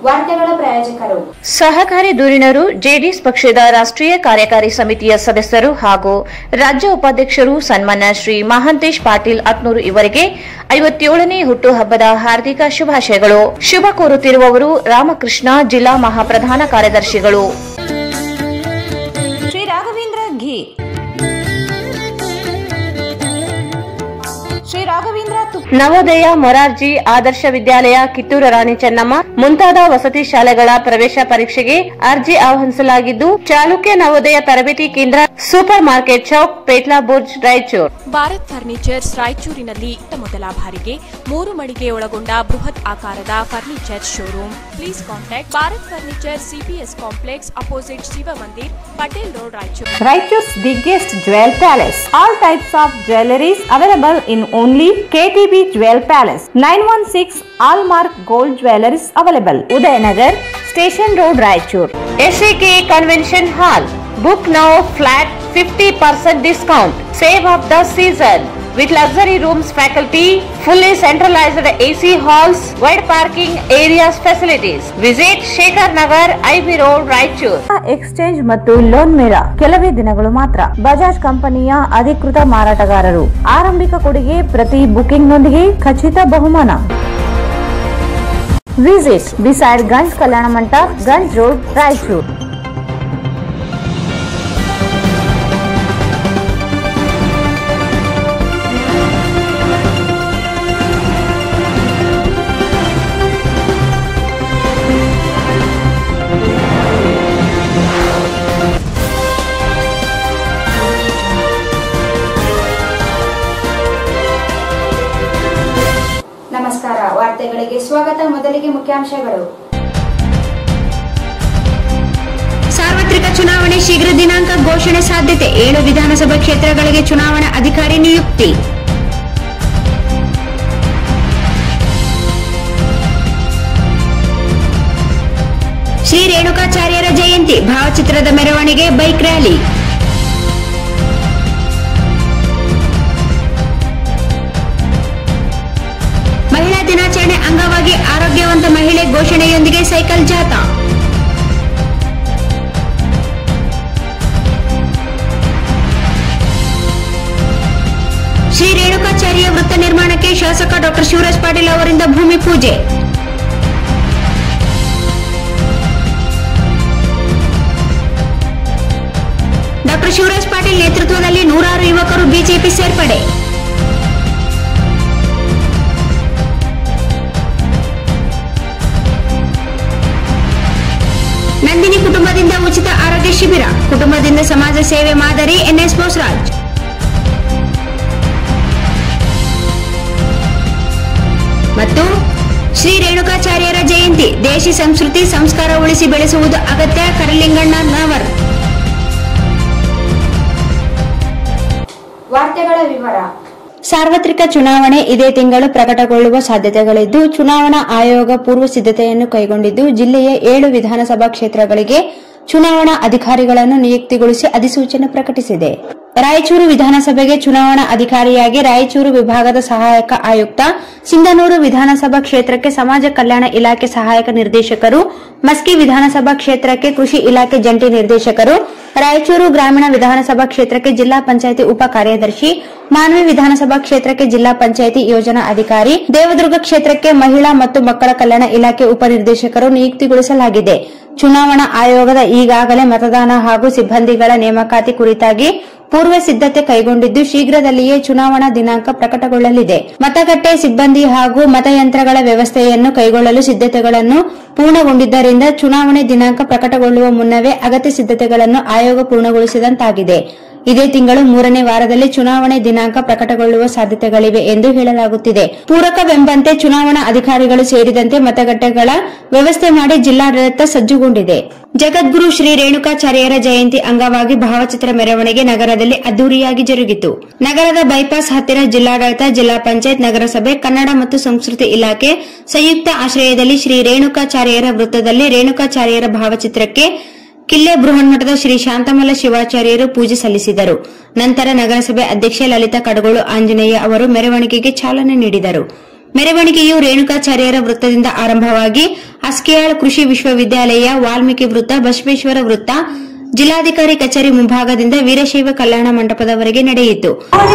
ವಾರ್ತೆಗಳ ಪ್ರಾಯೋಜಕರು ಸಹಕಾರಿ ಧುರೀಣರು ಜೆಡಿಎಸ್ ಪಕ್ಷದ ರಾಷ್ಟ್ರೀಯ ಕಾರ್ಯಕಾರಿ ಸಮಿತಿಯ ಸದಸ್ಯರು ಹಾಗೂ ರಾಜ್ಯ ಉಪಾಧ್ಯಕ್ಷರು ಸನ್ಮಾನ್ಯ ಶ್ರೀ ಮಹಾಂತೇಶ್ ಪಾಟೀಲ್ ಅತ್ನೂರು ಇವರಿಗೆ ಐವತ್ತೇಳನೇ ಹುಟ್ಟುಹಬ್ಬದ ಹಾರ್ದಿಕ ಶುಭಾಶಯಗಳು ಶುಭ ಕೋರುತ್ತಿರುವವರು ರಾಮಕೃಷ್ಣ ಜಿಲ್ಲಾ ಮಹಾಪ್ರಧಾನ ಕಾರ್ಯದರ್ಶಿಗಳು ಶ್ರೀ ರಾಘವೇಂದ್ರ ಘೀ ಶ್ರೀ ರಾಘವೇಂದ್ರ ತುಪ್ಪ ನವೋದಯ ಮೊರಾರ್ಜಿ ಆದರ್ಶ ವಿದ್ಯಾಲಯ ಕಿತ್ತೂರು ರಾಣಿ ಚೆನ್ನಮ್ಮ ಮುಂತಾದ ವಸತಿ ಶಾಲೆಗಳ ಪ್ರವೇಶ ಪರೀಕ್ಷೆಗೆ ಅರ್ಜಿ ಆಹ್ವಾನಿಸಲಾಗಿದ್ದು ಚಾಲುಕ್ಯ ನವೋದಯ ತರಬೇತಿ ಕೇಂದ್ರ super market Chowk Petla Burj Raichur Bharat furnitures ರಾಯಚೂರಿನಲ್ಲಿ ಇತ್ತ ಮೊದಲ ಬಾರಿಗೆ ಮೂರು ಮಳಿಗೆ ಒಳಗೊಂಡ ಬೃಹತ್ ಆಕಾರದ furniture showroom please contact Bharat furniture CPS complex opposite Shiva Mandir Patel road Raichur Raichur's biggest jewel palace. All types of jewelries available in only KTB Jewel Palace. 916 Allmark Gold Jewelries available. Udayanagar, Station Road, Raichur. SAK Convention Hall. Book now flat 50% discount. Save of the season. With luxury rooms, faculty, fully centralized AC halls, wide parking areas facilities. Visit Shekhar Nagar, IB Road, Raichur. Exchange ಮತ್ತು loan mela ಕೆಲವೇ ದಿನಗಳು ಮಾತ್ರ ಬಜಾಜ್ ಕಂಪನಿಯ ಅಧಿಕೃತ ಮಾರಾಟಗಾರರು ಆರಂಭಿಕ ಕೊಡುಗೆ ಪ್ರತಿ ಬುಕಿಂಗ್ ನೊಂದಿಗೆ ಖಚಿತ ಬಹುಮಾನ ವಿಸಿಟ್ ಬಿಸೈಡ್ ಗಂಜ್ ಕಲ್ಯಾಣ ಮಂಟಪ ಗಂಜ್ ರೋಡ್ ರಾಯಚೂರು ನಮಸ್ಕಾರ ವಾರ್ತೆಗಳಿಗೆ ಸ್ವಾಗತ ಮೊದಲಿಗೆ ಮುಖ್ಯಾಂಶಗಳು ಸಾರ್ವತ್ರಿಕ ಚುನಾವಣೆ ಶೀಘ್ರ ದಿನಾಂಕ ಘೋಷಣೆ ಸಾಧ್ಯತೆ ಏಳು ವಿಧಾನಸಭಾ ಕ್ಷೇತ್ರಗಳಿಗೆ ಚುನಾವಣಾ ಅಧಿಕಾರಿ ನಿಯುಕ್ತಿ ಶ್ರೀ ರೇಣುಕಾಚಾರ್ಯರ ಜಯಂತಿ ಭಾವಚಿತ್ರದ ಮೆರವಣಿಗೆ ಬೈಕ್ ರ್ಯಾಲಿ ಮಹಿಳಾ ದಿನಾಚರಣೆ ಅಂಗವಾಗಿ ಆರೋಗ್ಯವಂತ ಮಹಿಳೆ ಘೋಷಣೆಯೊಂದಿಗೆ ಸೈಕಲ್ ಜಾಥಾ ಶ್ರೀ ರೇಣುಕಾಚಾರ್ಯ ವೃತ್ತ ನಿರ್ಮಾಣಕ್ಕೆ ಶಾಸಕ ಡಾಕ್ಟರ್ ಶಿವರಾಜ್ ಪಾಟೀಲ್ ಅವರಿಂದ ಭೂಮಿ ಪೂಜೆ ಡಾಕ್ಟರ್ ಶಿವರಾಜ್ ಪಾಟೀಲ್ ನೇತೃತ್ವದಲ್ಲಿ ನೂರಾರು ಯುವಕರು ಬಿಜೆಪಿ ಸೇರ್ಪಡೆ ನಂದಿನಿ ಕುಟುಂಬದಿಂದ ಉಚಿತ ಆರೋಗ್ಯ ಶಿಬಿರ ಕುಟುಂಬದಿಂದ ಸಮಾಜ ಸೇವೆ ಮಾದರಿ ಎನ್ಎಸ್ ಬೋಸರಾಜ್ ಮತ್ತು ಶ್ರೀ ರೇಣುಕಾಚಾರ್ಯರ ಜಯಂತಿ ದೇಶಿ ಸಂಸ್ಕೃತಿ ಸಂಸ್ಕಾರ ಉಳಿಸಿ ಬೆಳೆಸುವುದು ಅಗತ್ಯ ಕರಲಿಂಗಣ್ಣ ನವರ್ ವಾರ್ತೆಗಳ ವಿವರ ಸಾರ್ವತ್ರಿಕ ಚುನಾವಣೆ ಇದೇ ತಿಂಗಳು ಪ್ರಕಟಗೊಳ್ಳುವ ಸಾಧ್ಯತೆಗಳಿದ್ದು ಚುನಾವಣಾ ಆಯೋಗ ಪೂರ್ವ ಸಿದ್ಧತೆಯನ್ನು ಕೈಗೊಂಡಿದ್ದು ಜಿಲ್ಲೆಯ ಏಳು ವಿಧಾನಸಭಾ ಕ್ಷೇತ್ರಗಳಿಗೆ ಚುನಾವಣಾ ಅಧಿಕಾರಿಗಳನ್ನು ನಿಯುಕ್ತಿಗೊಳಿಸಿ ಅಧಿಸೂಚನೆ ಪ್ರಕಟಿಸಿದೆ ರಾಯಚೂರು ವಿಧಾನಸಭೆಗೆ ಚುನಾವಣಾ ಅಧಿಕಾರಿಯಾಗಿ ರಾಯಚೂರು ವಿಭಾಗದ ಸಹಾಯಕ ಆಯುಕ್ತ ಸಿಂಧನೂರು ವಿಧಾನಸಭಾ ಕ್ಷೇತ್ರಕ್ಕೆ ಸಮಾಜ ಕಲ್ಯಾಣ ಇಲಾಖೆ ಸಹಾಯಕ ನಿರ್ದೇಶಕರು ಮಸ್ಕಿ ವಿಧಾನಸಭಾ ಕ್ಷೇತ್ರಕ್ಕೆ ಕೃಷಿ ಇಲಾಖೆ ಜಂಟಿ ನಿರ್ದೇಶಕರು ರಾಯಚೂರು ಗ್ರಾಮೀಣ ವಿಧಾನಸಭಾ ಕ್ಷೇತ್ರಕ್ಕೆ ಜಿಲ್ಲಾ ಪಂಚಾಯಿತಿ ಉಪ ಕಾರ್ಯದರ್ಶಿ ಮಾನ್ವಿ ವಿಧಾನಸಭಾ ಕ್ಷೇತ್ರಕ್ಕೆ ಜಿಲ್ಲಾ ಪಂಚಾಯಿತಿ ಯೋಜನಾ ಅಧಿಕಾರಿ ದೇವದುರ್ಗ ಕ್ಷೇತ್ರಕ್ಕೆ ಮಹಿಳಾ ಮತ್ತು ಮಕ್ಕಳ ಕಲ್ಯಾಣ ಇಲಾಖೆ ಉಪನಿರ್ದೇಶಕರು ನಿಯುಕ್ತಿಗೊಳಿಸಲಾಗಿದೆ ಚುನಾವಣಾ ಆಯೋಗದ ಈಗಾಗಲೇ ಮತದಾನ ಹಾಗೂ ಸಿಬ್ಬಂದಿಗಳ ನೇಮಕಾತಿ ಕುರಿತಾಗಿ ಪೂರ್ವ ಸಿದ್ಧತೆ ಕೈಗೊಂಡಿದ್ದು ಶೀಘ್ರದಲ್ಲಿಯೇ ಚುನಾವಣಾ ದಿನಾಂಕ ಪ್ರಕಟಗೊಳ್ಳಲಿದೆ ಮತಗಟ್ಟೆ ಸಿಬ್ಬಂದಿ ಹಾಗೂ ಮತಯಂತ್ರಗಳ ವ್ಯವಸ್ಥೆಯನ್ನು ಕೈಗೊಳ್ಳಲು ಸಿದ್ಧತೆಗಳನ್ನು ಪೂರ್ಣಗೊಂಡಿದ್ದರಿಂದ ಚುನಾವಣೆ ದಿನಾಂಕ ಪ್ರಕಟಗೊಳ್ಳುವ ಮುನ್ನವೇ ಅಗತ್ಯ ಸಿದ್ಧತೆಗಳನ್ನು ಆಯೋಗ ಪೂರ್ಣಗೊಳಿಸಿದಂತಾಗಿದೆ ಇದೇ ತಿಂಗಳು ಮೂರನೇ ವಾರದಲ್ಲಿ ಚುನಾವಣೆ ದಿನಾಂಕ ಪ್ರಕಟಗೊಳ್ಳುವ ಸಾಧ್ಯತೆಗಳಿವೆ ಎಂದು ಹೇಳಲಾಗುತ್ತಿದೆ ಪೂರಕವೆಂಬಂತೆ ಚುನಾವಣಾ ಅಧಿಕಾರಿಗಳು ಸೇರಿದಂತೆ ಮತಗಟ್ಟೆಗಳ ವ್ಯವಸ್ಥೆ ಮಾಡಿ ಜಿಲ್ಲಾಡಳಿತ ಸಜ್ಜುಗೊಂಡಿದೆ ಜಗದ್ಗುರು ಶ್ರೀ ರೇಣುಕಾಚಾರ್ಯರ ಜಯಂತಿ ಅಂಗವಾಗಿ ಭಾವಚಿತ್ರ ಮೆರವಣಿಗೆ ನಗರದಲ್ಲಿ ಅದ್ದೂರಿಯಾಗಿ ಜರುಗಿತು ನಗರದ ಬೈಪಾಸ್ ಹತ್ತಿರ ಜಿಲ್ಲಾಡಳಿತ ಜಿಲ್ಲಾ ಪಂಚಾಯತ್ ನಗರಸಭೆ ಕನ್ನಡ ಮತ್ತು ಸಂಸ್ಕೃತಿ ಇಲಾಖೆ ಸಂಯುಕ್ತ ಆಶ್ರಯದಲ್ಲಿ ಶ್ರೀ ರೇಣುಕಾಚಾರ್ಯರ ವೃತ್ತದಲ್ಲಿ ರೇಣುಕಾಚಾರ್ಯರ ಭಾವಚಿತ್ರಕ್ಕೆ ಕಿಲ್ಲೆ ಬೃಹನ್ಮಠದ ಶ್ರೀ ಶಾಂತಮಲ್ಲ ಶಿವಾಚಾರ್ಯರು ಪೂಜೆ ಸಲ್ಲಿಸಿದರು ನಂತರ ನಗರಸಭೆ ಅಧ್ಯಕ್ಷೆ ಲಲಿತಾ ಕಡಗೋಳು ಆಂಜನೇಯ ಅವರು ಮೆರವಣಿಗೆಗೆ ಚಾಲನೆ ನೀಡಿದರು ಮೆರವಣಿಗೆಯು ರೇಣುಕಾಚಾರ್ಯರ ವೃತ್ತದಿಂದ ಆರಂಭವಾಗಿ ಅಸ್ಕಿಯಾಳ್ ಕೃಷಿ ವಿಶ್ವವಿದ್ಯಾಲಯ ವಾಲ್ಮೀಕಿ ವೃತ್ತ ಬಸವೇಶ್ವರ ವೃತ್ತ ಜಿಲ್ಲಾಧಿಕಾರಿ ಕಚೇರಿ ಮುಂಭಾಗದಿಂದ ವೀರಶೈವ ಕಲ್ಯಾಣ ಮಂಟಪದವರೆಗೆ ನಡೆಯಿತು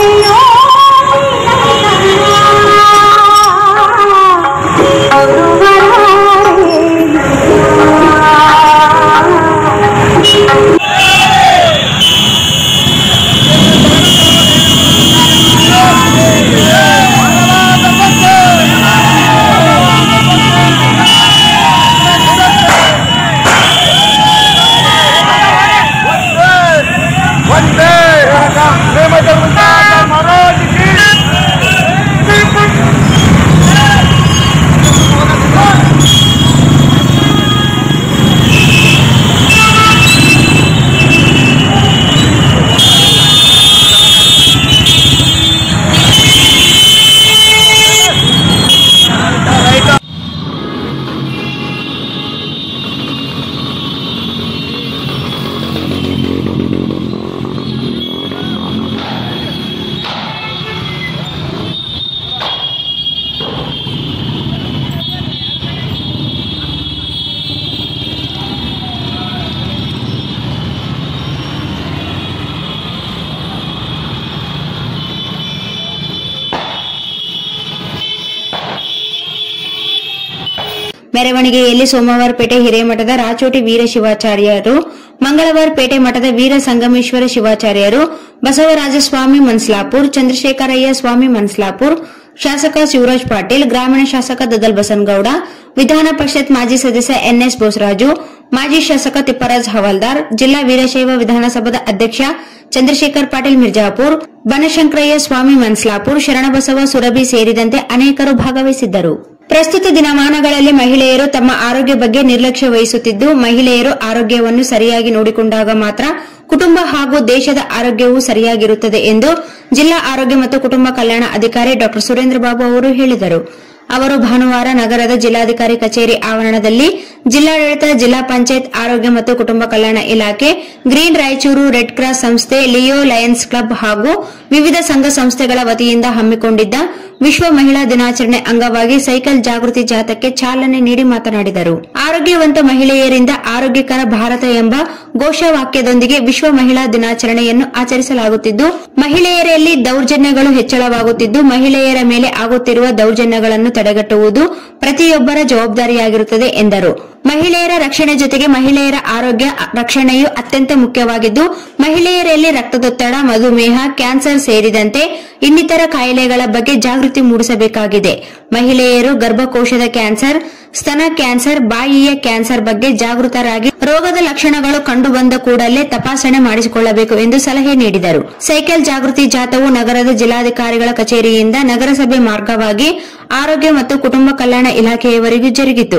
ಮೆರವಣಿಗೆಯಲ್ಲಿ ಸೋಮವಾರಪೇಟೆ ಹಿರೇಮಠದ ರಾಚೋಟಿ ವೀರ ಶಿವಾಚಾರ್ಯರು ಮಂಗಳವಾರಪೇಟೆ ಮಠದ ವೀರ ಸಂಗಮೇಶ್ವರ ಶಿವಾಚಾರ್ಯರು ಬಸವರಾಜಸ್ವಾಮಿ ಮನ್ಸ್ಲಾಪುರ್ ಚಂದ್ರಶೇಖರಯ್ಯ ಸ್ವಾಮಿ ಮನ್ಸ್ಲಾಪುರ್ ಶಾಸಕ ಶಿವರಾಜ್ ಪಾಟೀಲ್ ಗ್ರಾಮೀಣ ಶಾಸಕ ದದಲ್ ಬಸನಗೌಡ ವಿಧಾನ ಪರಿಷತ್ ಮಾಜಿ ಸದಸ್ಯ ಎನ್ಎಸ್ ಬೋಸರಾಜು ಮಾಜಿ ಶಾಸಕ ತಿಪ್ಪರಾಜ್ ಹವಾಲ್ದಾರ್ ಜಿಲ್ಲಾ ವೀರಶೈವ ವಿಧಾನಸಭಾದ ಅಧ್ಯಕ್ಷ ಚಂದ್ರಶೇಖರ್ ಪಾಟೀಲ್ ಮಿರ್ಜಾಪುರ್ ಬನಶಂಕರಯ್ಯ ಸ್ವಾಮಿ ಮನ್ಸ್ಲಾಪುರ್ ಶರಣಬಸವ ಸುರಭಿ ಸೇರಿದಂತೆ ಅನೇಕರು ಭಾಗವಹಿಸಿದ್ದರು ಪ್ರಸ್ತುತ ದಿನಮಾನಗಳಲ್ಲಿ ಮಹಿಳೆಯರು ತಮ್ಮ ಆರೋಗ್ಯ ಬಗ್ಗೆ ನಿರ್ಲಕ್ಷ್ಯ ವಹಿಸುತ್ತಿದ್ದು ಮಹಿಳೆಯರು ಆರೋಗ್ಯವನ್ನು ಸರಿಯಾಗಿ ನೋಡಿಕೊಂಡಾಗ ಮಾತ್ರ ಕುಟುಂಬ ಹಾಗೂ ದೇಶದ ಆರೋಗ್ಯವು ಸರಿಯಾಗಿರುತ್ತದೆ ಎಂದು ಜಿಲ್ಲಾ ಆರೋಗ್ಯ ಮತ್ತು ಕುಟುಂಬ ಕಲ್ಯಾಣ ಅಧಿಕಾರಿ ಡಾ ಸುರೇಂದ್ರ ಬಾಬು ಅವರು ಹೇಳಿದರು ಅವರು ಭಾನುವಾರ ನಗರದ ಜಿಲ್ಲಾಧಿಕಾರಿ ಕಚೇರಿ ಆವರಣದಲ್ಲಿ ಜಿಲ್ಲಾಡಳಿತ ಜಿಲ್ಲಾ ಪಂಚಾಯತ್ ಆರೋಗ್ಯ ಮತ್ತು ಕುಟುಂಬ ಕಲ್ಯಾಣ ಇಲಾಖೆ ಗ್ರೀನ್ ರಾಯಚೂರು ರೆಡ್ ಕ್ರಾಸ್ ಸಂಸ್ಥೆ ಲಿಯೋ ಲಯನ್ಸ್ ಕ್ಲಬ್ ಹಾಗೂ ವಿವಿಧ ಸಂಘ ಸಂಸ್ಥೆಗಳ ವತಿಯಿಂದ ಹಮ್ಮಿಕೊಂಡಿದ್ದ ವಿಶ್ವ ಮಹಿಳಾ ದಿನಾಚರಣೆ ಅಂಗವಾಗಿ ಸೈಕಲ್ ಜಾಗೃತಿ ಜಾಥಾಕ್ಕೆ ಚಾಲನೆ ನೀಡಿ ಮಾತನಾಡಿದರು ಆರೋಗ್ಯವಂತ ಮಹಿಳೆಯರಿಂದ ಆರೋಗ್ಯಕರ ಭಾರತ ಎಂಬ ಘೋಷವಾಕ್ಯದೊಂದಿಗೆ ವಿಶ್ವ ಮಹಿಳಾ ದಿನಾಚರಣೆಯನ್ನು ಆಚರಿಸಲಾಗುತ್ತಿದ್ದು ಮಹಿಳೆಯರಲ್ಲಿ ದೌರ್ಜನ್ಯಗಳು ಹೆಚ್ಚಳವಾಗುತ್ತಿದ್ದು ಮಹಿಳೆಯರ ಮೇಲೆ ಆಗುತ್ತಿರುವ ದೌರ್ಜನ್ಯಗಳನ್ನು ತಡೆಗಟ್ಟುವುದು ಪ್ರತಿಯೊಬ್ಬರ ಜವಾಬ್ದಾರಿಯಾಗಿರುತ್ತದೆ ಎಂದರು ಮಹಿಳೆಯರ ರಕ್ಷಣೆ ಜೊತೆಗೆ ಮಹಿಳೆಯರ ಆರೋಗ್ಯ ರಕ್ಷಣೆಯು ಅತ್ಯಂತ ಮುಖ್ಯವಾಗಿದ್ದು ಮಹಿಳೆಯರಲ್ಲಿ ರಕ್ತದೊತ್ತಡ ಮಧುಮೇಹ ಕ್ಯಾನ್ಸರ್ ಸೇರಿದಂತೆ ಇನ್ನಿತರ ಕಾಯಿಲೆಗಳ ಬಗ್ಗೆ ಜಾಗೃತಿ ಮೂಡಿಸಬೇಕಾಗಿದೆ ಮಹಿಳೆಯರು ಗರ್ಭಕೋಶದ ಕ್ಯಾನ್ಸರ್ ಸ್ತನ ಕ್ಯಾನ್ಸರ್ ಬಾಯಿಯ ಕ್ಯಾನ್ಸರ್ ಬಗ್ಗೆ ಜಾಗೃತರಾಗಿ ರೋಗದ ಲಕ್ಷಣಗಳು ಕಂಡುಬಂದ ಕೂಡಲೇ ತಪಾಸಣೆ ಮಾಡಿಸಿಕೊಳ್ಳಬೇಕು ಎಂದು ಸಲಹೆ ನೀಡಿದರು ಸೈಕಲ್ ಜಾಗೃತಿ ಜಾಥಾವು ನಗರದ ಜಿಲ್ಲಾಧಿಕಾರಿಗಳ ಕಚೇರಿಯಿಂದ ನಗರಸಭೆ ಮಾರ್ಗವಾಗಿ ಆರೋಗ್ಯ ಮತ್ತು ಕುಟುಂಬ ಕಲ್ಯಾಣ ಇಲಾಖೆಯವರೆಗೂ ಜರುಗಿತು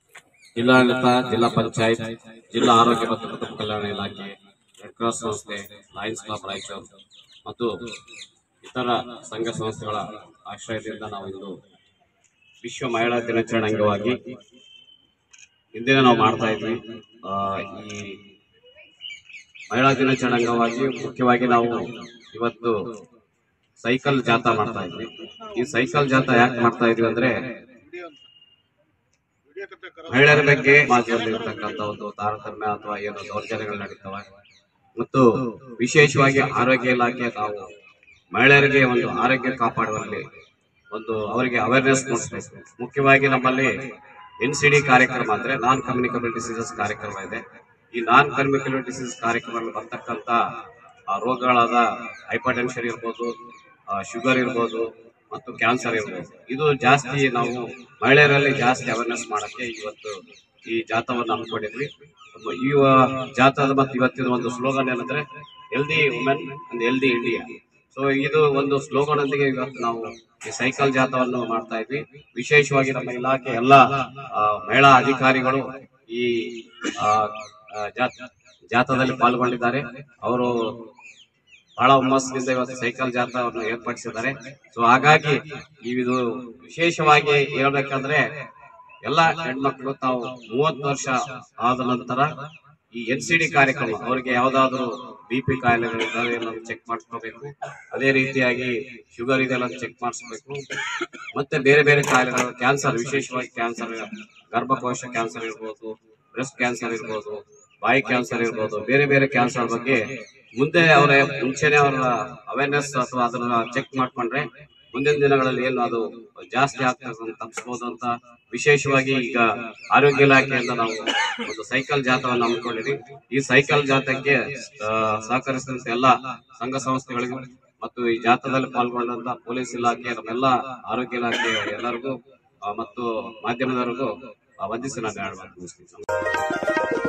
ಜಿಲ್ಲಾಡಳಿತ ಜಿಲ್ಲಾ ಪಂಚಾಯತ್ ಜಿಲ್ಲಾ ಆರೋಗ್ಯ ಮತ್ತು ಕುಟುಂಬ ಕಲ್ಯಾಣ ಇಲಾಖೆ ರೆಡ್ ಕ್ರಾಸ್ ಸಂಸ್ಥೆ ಲಯನ್ಸ್ ಕ್ಲಬ್ ರಾಯಚೂರು ಮತ್ತು ಇತರ ಸಂಘ ಸಂಸ್ಥೆಗಳ ಆಶ್ರಯದಿಂದ ನಾವು ಇಂದು ವಿಶ್ವ ಮಹಿಳಾ ದಿನಾಚರಣೆ ಅಂಗವಾಗಿ ಹಿಂದಿನ ನಾವು ಮಾಡ್ತಾ ಇದ್ವಿ ಆ, ಈ ಮಹಿಳಾ ದಿನಾಚರಣೆ ಅಂಗವಾಗಿ ಮುಖ್ಯವಾಗಿ ನಾವು ಇವತ್ತು ಸೈಕಲ್ ಜಾಥಾ ಮಾಡ್ತಾ ಇದ್ವಿ ಈ ಸೈಕಲ್ ಜಾಥಾ ಯಾಕೆ ಮಾಡ್ತಾ ಇದ್ವಿ ಅಂದ್ರೆ ಮಹಿಳೆಯರ ಬಗ್ಗೆ ಸಮಾಜದಲ್ಲಿ ಇರ್ತಕ್ಕಂಥ ಒಂದು ತಾರತಮ್ಯ ಅಥವಾ ಏನು ದೌರ್ಜನ್ಯಗಳು ನಡೀತವೆ ಮತ್ತು ವಿಶೇಷವಾಗಿ ಆರೋಗ್ಯ ಇಲಾಖೆ ನಾವು ಮಹಿಳೆಯರಿಗೆ ಒಂದು ಆರೋಗ್ಯ ಕಾಪಾಡುವಲ್ಲಿ ಒಂದು ಅವರಿಗೆ ಅವೇರ್ನೆಸ್ ಮೂಡಿಸಬೇಕು ಮುಖ್ಯವಾಗಿ ನಮ್ಮಲ್ಲಿ ಎನ್ ಸಿ ಡಿ ಕಾರ್ಯಕ್ರಮ ಅಂದ್ರೆ ನಾನ್ ಕಮ್ಯುನಿಕಬಲ್ ಡಿಸೀಸಸ್ ಕಾರ್ಯಕ್ರಮ ಇದೆ ಈ ನಾನ್ ಕಮ್ಯುನಿಕಬಲ್ ಡಿಸೀಸ್ ಕಾರ್ಯಕ್ರಮದಲ್ಲಿ ಬರ್ತಕ್ಕಂಥ ಆ ರೋಗಗಳಾದ ಹೈಪರ್ಟೆನ್ಷನ್ ಇರ್ಬೋದು ಶುಗರ್ ಇರ್ಬೋದು ಮತ್ತು ಕ್ಯಾನ್ಸರ್ ಇರ್ಬೋದು ಇದು ಜಾಸ್ತಿ ನಾವು ಮಹಿಳೆಯರಲ್ಲಿ ಜಾಸ್ತಿ ಅವೇರ್ನೆಸ್ ಮಾಡಕ್ಕೆ ಇವತ್ತು ಈ ಜಾಥಾವನ್ನು ಹಮ್ಮಿಕೊಂಡಿದ್ವಿ ಈ ವ- ಜಾಥಾದ ಮತ್ತು ಇವತ್ತಿನ ಒಂದು ಸ್ಲೋಗನ್ ಏನಂದ್ರೆ healthy women and healthy India so ಇದು ಒಂದು ಸ್ಲೋಗನ್ ಒಂದಿಗೆ ಇವತ್ತು ನಾವು ಈ ಸೈಕಲ್ ಜಾಥಾವನ್ನು ಮಾಡ್ತಾ ಇದ್ವಿ ವಿಶೇಷವಾಗಿ ನಮ್ಮ ಇಲಾಖೆ ಎಲ್ಲ ಆ, ಮಹಿಳಾ ಅಧಿಕಾರಿಗಳು ಈ ಆ, ಆ, ಜಾಥಾ- ಜಾಥಾದಲ್ಲಿ ಪಾಲ್ಗೊಂಡಿದ್ದಾರೆ ಅವರು ಬಹಳ ಹುಮ್ಮಸ್ಸಿನಿಂದ ಇವತ್ತು ಸೈಕಲ್ ಜಾಥಾವನ್ನು ಏರ್ಪಡಿಸಿದ್ದಾರೆ ಸೊ ಹಾಗಾಗಿ ಇದು ವಿಶೇಷವಾಗಿ ಹೇಳ್ಬೇಕಂದ್ರೆ ಎಲ್ಲ ಹೆಣ್ಮಕ್ಳು ತಾವು ಮೂವತ್ತು ವರ್ಷ ಆದ ನಂತರ ಈ ಎನ್ ಸಿ ಡಿ ಕಾರ್ಯಕ್ರಮ ಅವರಿಗೆ ಯಾವ್ದಾದ್ರು ಬಿ ಪಿ ಕಾಯಿಲೆಗಳಿದ್ದಾವೆ ಎಲ್ಲ ಚೆಕ್ ಮಾಡಿಸ್ಕೋಬೇಕು ಅದೇ ರೀತಿಯಾಗಿ ಶುಗರ್ ಇದೆಲ್ಲ ಚೆಕ್ ಮಾಡಿಸ್ಬೇಕು ಮತ್ತೆ ಬೇರೆ ಬೇರೆ ಕಾಯಿಲೆಗಳು ಕ್ಯಾನ್ಸರ್ ವಿಶೇಷವಾಗಿ ಕ್ಯಾನ್ಸರ್ ಗರ್ಭಕೋಶ ಕ್ಯಾನ್ಸರ್ ಇರ್ಬೋದು ಬ್ರೆಸ್ಟ್ ಕ್ಯಾನ್ಸರ್ ಇರ್ಬೋದು ಬಾಯಿ ಕ್ಯಾನ್ಸರ್ ಇರ್ಬೋದು ಬೇರೆ ಬೇರೆ ಕ್ಯಾನ್ಸರ್ ಬಗ್ಗೆ ಮುಂದೆ ಅವರ ಮುಂಚೆನೆ ಅವರ ಅವೇರ್ನೆಸ್ ಅಥವಾ ಅದನ್ನ ಚೆಕ್ ಮಾಡ್ಕೊಂಡ್ರೆ ಮುಂದಿನ ದಿನಗಳಲ್ಲಿ ಏನು ಅದು ಜಾಸ್ತಿ ಆಗ್ತದೆ ತಪ್ಪಿಸಬಹುದು ಅಂತ ವಿಶೇಷವಾಗಿ ಈಗ ಆರೋಗ್ಯ ಇಲಾಖೆಯಿಂದ ನಾವು ಒಂದು ಸೈಕಲ್ ಜಾಥವನ್ನು ಹಮ್ಮಿಕೊಂಡಿದ್ವಿ ಈ ಸೈಕಲ್ ಜಾಥಕ್ಕೆ ಆ, ಸಹಕರಿಸಿದಂತ ಎಲ್ಲ ಸಂಘ ಸಂಸ್ಥೆಗಳಿಗೂ ಮತ್ತು ಈ ಜಾಥಾದಲ್ಲಿ ಪಾಲ್ಗೊಂಡಂತ ಪೊಲೀಸ್ ಇಲಾಖೆ ನಮ್ಮೆಲ್ಲ ಆರೋಗ್ಯ ಇಲಾಖೆ ಎಲ್ಲರಿಗೂ ಆ, ಮತ್ತು ಮಾಧ್ಯಮದವರಿಗೂ ಆ, ವಂದಿಸಿ ನಾನು ಎರಡು ಮಾತು ಮುಗಿಸ್ತೀನಿ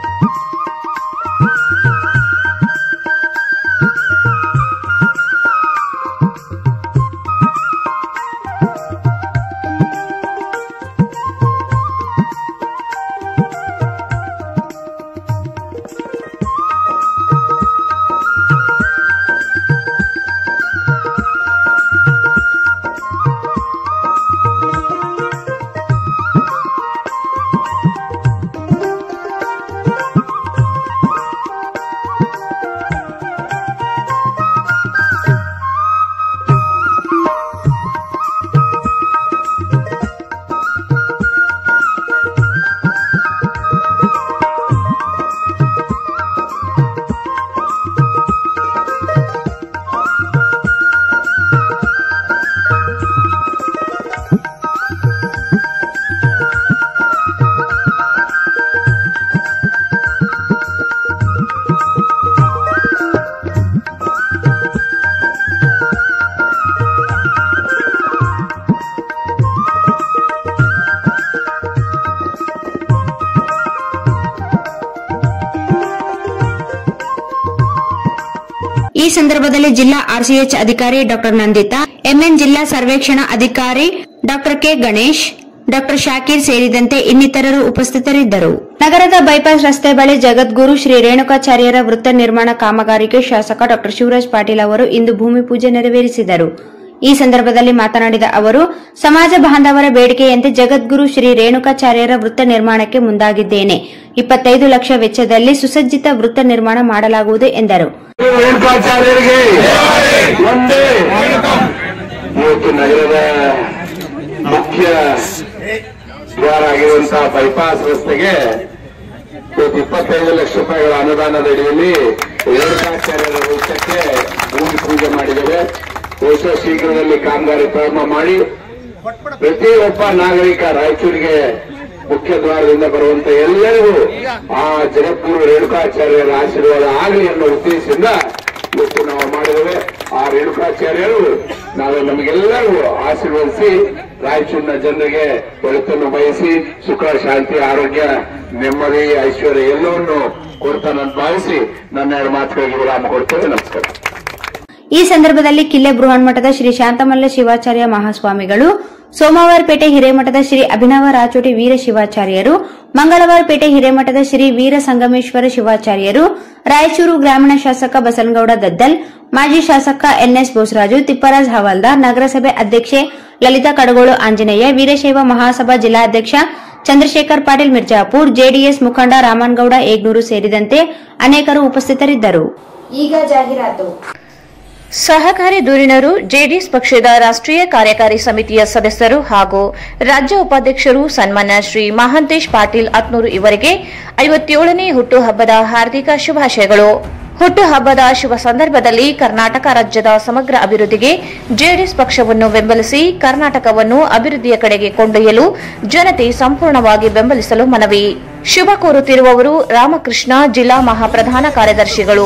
ಈ ಸಂದರ್ಭದಲ್ಲಿ ಜಿಲ್ಲಾ ಆರ್ಸಿಎಚ್ ಅಧಿಕಾರಿ ಡಾಕ್ಟರ್ ನಂದಿತಾ ಎಂಎನ್ ಜಿಲ್ಲಾ ಸರ್ವೇಕ್ಷಣಾ ಅಧಿಕಾರಿ doctor K Ganesh doctor Shakir ಸೇರಿದಂತೆ ಇನ್ನಿತರರು ಉಪಸ್ಥಿತರಿದ್ದರು ನಗರದ ಬೈಪಾಸ್ ರಸ್ತೆ ಬಳಿ ಜಗದ್ಗುರು ಶ್ರೀ ರೇಣುಕಾಚಾರ್ಯರ ವೃತ್ತ ನಿರ್ಮಾಣ ಕಾಮಗಾರಿಗೆ ಶಾಸಕ ಡಾಕ್ಟರ್ ಶಿವರಾಜ್ ಪಾಟೀಲ್ ಅವರು ಇಂದು ಭೂಮಿ ಪೂಜೆ ನೆರವೇರಿಸಿದರು ಈ ಸಂದರ್ಭದಲ್ಲಿ ಮಾತನಾಡಿದ ಅವರು ಸಮಾಜ ಬಾಂಧವರ ಬೇಡಿಕೆಯಂತೆ ಜಗದ್ಗುರು ಶ್ರೀ ರೇಣುಕಾಚಾರ್ಯರ ವೃತ್ತ ನಿರ್ಮಾಣಕ್ಕೆ ಮುಂದಾಗಿದ್ದೇನೆ ಇಪ್ಪತ್ತೈದು ಲಕ್ಷ ವೆಚ್ಚದಲ್ಲಿ ಸುಸಜ್ಜಿತ ವೃತ್ತ ನಿರ್ಮಾಣ ಮಾಡಲಾಗುವುದು ಎಂದರು ರೇಣುಕಾಚಾರ್ಯರಿಗೆ ಒಂದೇ ಇವತ್ತು ನಗರದ ಮುಖ್ಯ ದ್ವಾರ ಆಗಿರುವಂತಹ ಬೈಪಾಸ್ ರಸ್ತೆಗೆ ಇವತ್ತು ಇಪ್ಪತ್ತೈದು ಲಕ್ಷ ರೂಪಾಯಿಗಳ ಅನುದಾನದ ಅಡಿಯಲ್ಲಿ ರೇಣುಕಾಚಾರ್ಯರ ವೃತ್ತಕ್ಕೆ ಭೂಮಿ ಪೂಜೆ ಮಾಡಿದ್ದೇವೆ ಬಹುಶಃ ಶೀಘ್ರದಲ್ಲಿ ಕಾಮಗಾರಿ ಪ್ರಾರಂಭ ಮಾಡಿ ಪ್ರತಿಯೊಬ್ಬ ನಾಗರಿಕ ರಾಯಚೂರಿಗೆ ಮುಖ್ಯ ದ್ವಾರದಿಂದ ಬರುವಂತ ಎಲ್ಲರಿಗೂ ಆ ಜಗದ್ಗುರು ರೇಣುಕಾಚಾರ್ಯರ ಆಶೀರ್ವಾದ ಆಗಲಿ ಅನ್ನೋ ಉದ್ದೇಶದಿಂದ ಇವತ್ತು ನಾವು ಮಾಡಿದ್ದೇವೆ ಆ ರೇಣುಕಾಚಾರ್ಯರು ನಾವು ನಮಗೆಲ್ಲರಿಗೂ ಆಶೀರ್ವದಿಸಿ ರಾಯಚೂರಿನ ಜನರಿಗೆ ಒಳಿತನ್ನು ಬಯಸಿ ಸುಖ ಶಾಂತಿ ಆರೋಗ್ಯ ನೆಮ್ಮದಿ ಐಶ್ವರ್ಯ ಎಲ್ಲವನ್ನು ಕೊಡ್ತಾನಂತ ಭಾವಿಸಿ ನನ್ನ ಎರಡು ಮಾತುಗಳಿಗೆ ವಿರಾಮ ಕೊಡ್ತೇವೆ ನಮಸ್ಕಾರ ಈ ಸಂದರ್ಭದಲ್ಲಿ ಕಿಲ್ಲೆ ಬೃಹನ್ಮಠದ ಶ್ರೀ ಶಾಂತಮಲ್ಲ ಶಿವಾಚಾರ್ಯ ಮಹಾಸ್ವಾಮಿಗಳು ಸೋಮವಾರಪೇಟೆ ಹಿರೇಮಠದ ಶ್ರೀ ಅಭಿನವ ರಾಚೋಟಿ ವೀರ ಶಿವಾಚಾರ್ಯರು ಮಂಗಳವಾರಪೇಟೆ ಹಿರೇಮಠದ ಶ್ರೀ ವೀರ ಸಂಗಮೇಶ್ವರ ಶಿವಾಚಾರ್ಯರು ರಾಯಚೂರು ಗ್ರಾಮೀಣ ಶಾಸಕ ಬಸನಗೌಡ ದದ್ದಲ್ ಮಾಜಿ ಶಾಸಕ ಎನ್ಎಸ್ ಬೋಸರಾಜು ತಿಪ್ಪರಾಜ್ ಹವಾಲ್ದಾರ್ ನಗರಸಭೆ ಅಧ್ಯಕ್ಷೆ ಲಲಿತಾ ಕಡಗೋಳು ಆಂಜನೇಯ ವೀರಶೈವ ಮಹಾಸಭಾ ಜಿಲ್ಲಾಧ್ಯಕ್ಷ ಚಂದ್ರಶೇಖರ್ ಪಾಟೀಲ್ ಮಿರ್ಜಾಪುರ್ ಜೆಡಿಎಸ್ ಮುಖಂಡ ರಾಮನ್ಗೌಡ ಏಗ್ನೂರು ಸೇರಿದಂತೆ ಅನೇಕರು ಉಪಸ್ಥಿತರಿದ್ದರು ಈಗ ಜಾಹೀರಾತು ಸಹಕಾರಿ ಧುರೀಣರು ಜೆಡಿಎಸ್ ಪಕ್ಷದ ರಾಷ್ಟ್ರೀಯ ಕಾರ್ಯಕಾರಿ ಸಮಿತಿಯ ಸದಸ್ಯರು ಹಾಗೂ ರಾಜ್ಯ ಉಪಾಧ್ಯಕ್ಷರು ಸನ್ಮಾನ್ಯ ಶ್ರೀ ಮಹಾಂತೇಶ್ ಪಾಟೀಲ್ ಅತ್ನೂರು ಇವರಿಗೆ ಐವತ್ತೇಳನೇ ಹುಟ್ಟುಹಬ್ಬದ ಹಾರ್ದಿಕ ಶುಭಾಶಯಗಳು ಹುಟ್ಟುಹಬ್ಬದ ಶುಭ ಸಂದರ್ಭದಲ್ಲಿ ಕರ್ನಾಟಕ ರಾಜ್ಯದ ಸಮಗ್ರ ಅಭಿವೃದ್ಧಿಗೆ ಜೆಡಿಎಸ್ ಪಕ್ಷವನ್ನು ಬೆಂಬಲಿಸಿ ಕರ್ನಾಟಕವನ್ನು ಅಭಿವೃದ್ಧಿಯ ಕಡೆಗೆ ಕೊಂಡೊಯ್ಯಲು ಜನತೆ ಸಂಪೂರ್ಣವಾಗಿ ಬೆಂಬಲಿಸಲು ಮನವಿ ಶುಭ ಕೋರುತ್ತಿರುವವರು ರಾಮಕೃಷ್ಣ ಜಿಲ್ಲಾ ಮಹಾಪ್ರಧಾನ ಕಾರ್ಯದರ್ಶಿಗಳು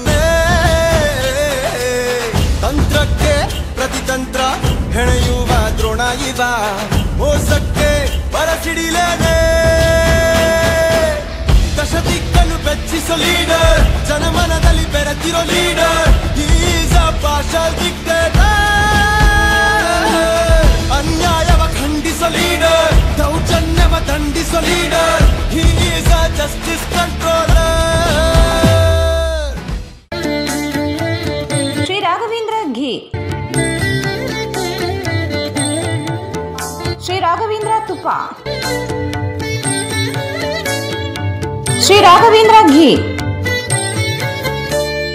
ತಂತ್ರಕ್ಕೆ ಪ್ರತಿತಂತ್ರ ಹೆಣೆಯುವ ದ್ರೋಣ ಇವ ಮೋಸಕ್ಕೆ ಬರಸಿಡಿಲೇನೆ ದಶ ದಿಕ್ಕನ್ನು ಬೆಚ್ಚಿಸೋ ಲೀಡರ್ ಜನಮನದಲ್ಲಿ ಬೆರೆತಿರೋ ಲೀಡರ್ ಈಸ ಪಾರ್ಷಲ್ ಅನ್ಯಾಯವ ಖಂಡಿಸೋ ಲೀಡರ್ ದೌರ್ಜನ್ಯವ ದಂಡಿಸೋ leader is a justice controller Shri Raghavendra ghee Shri Raghavendra ತುಪ್ಪ ಶ್ರೀ ರಾಘವೇಂದ್ರ ಘೀ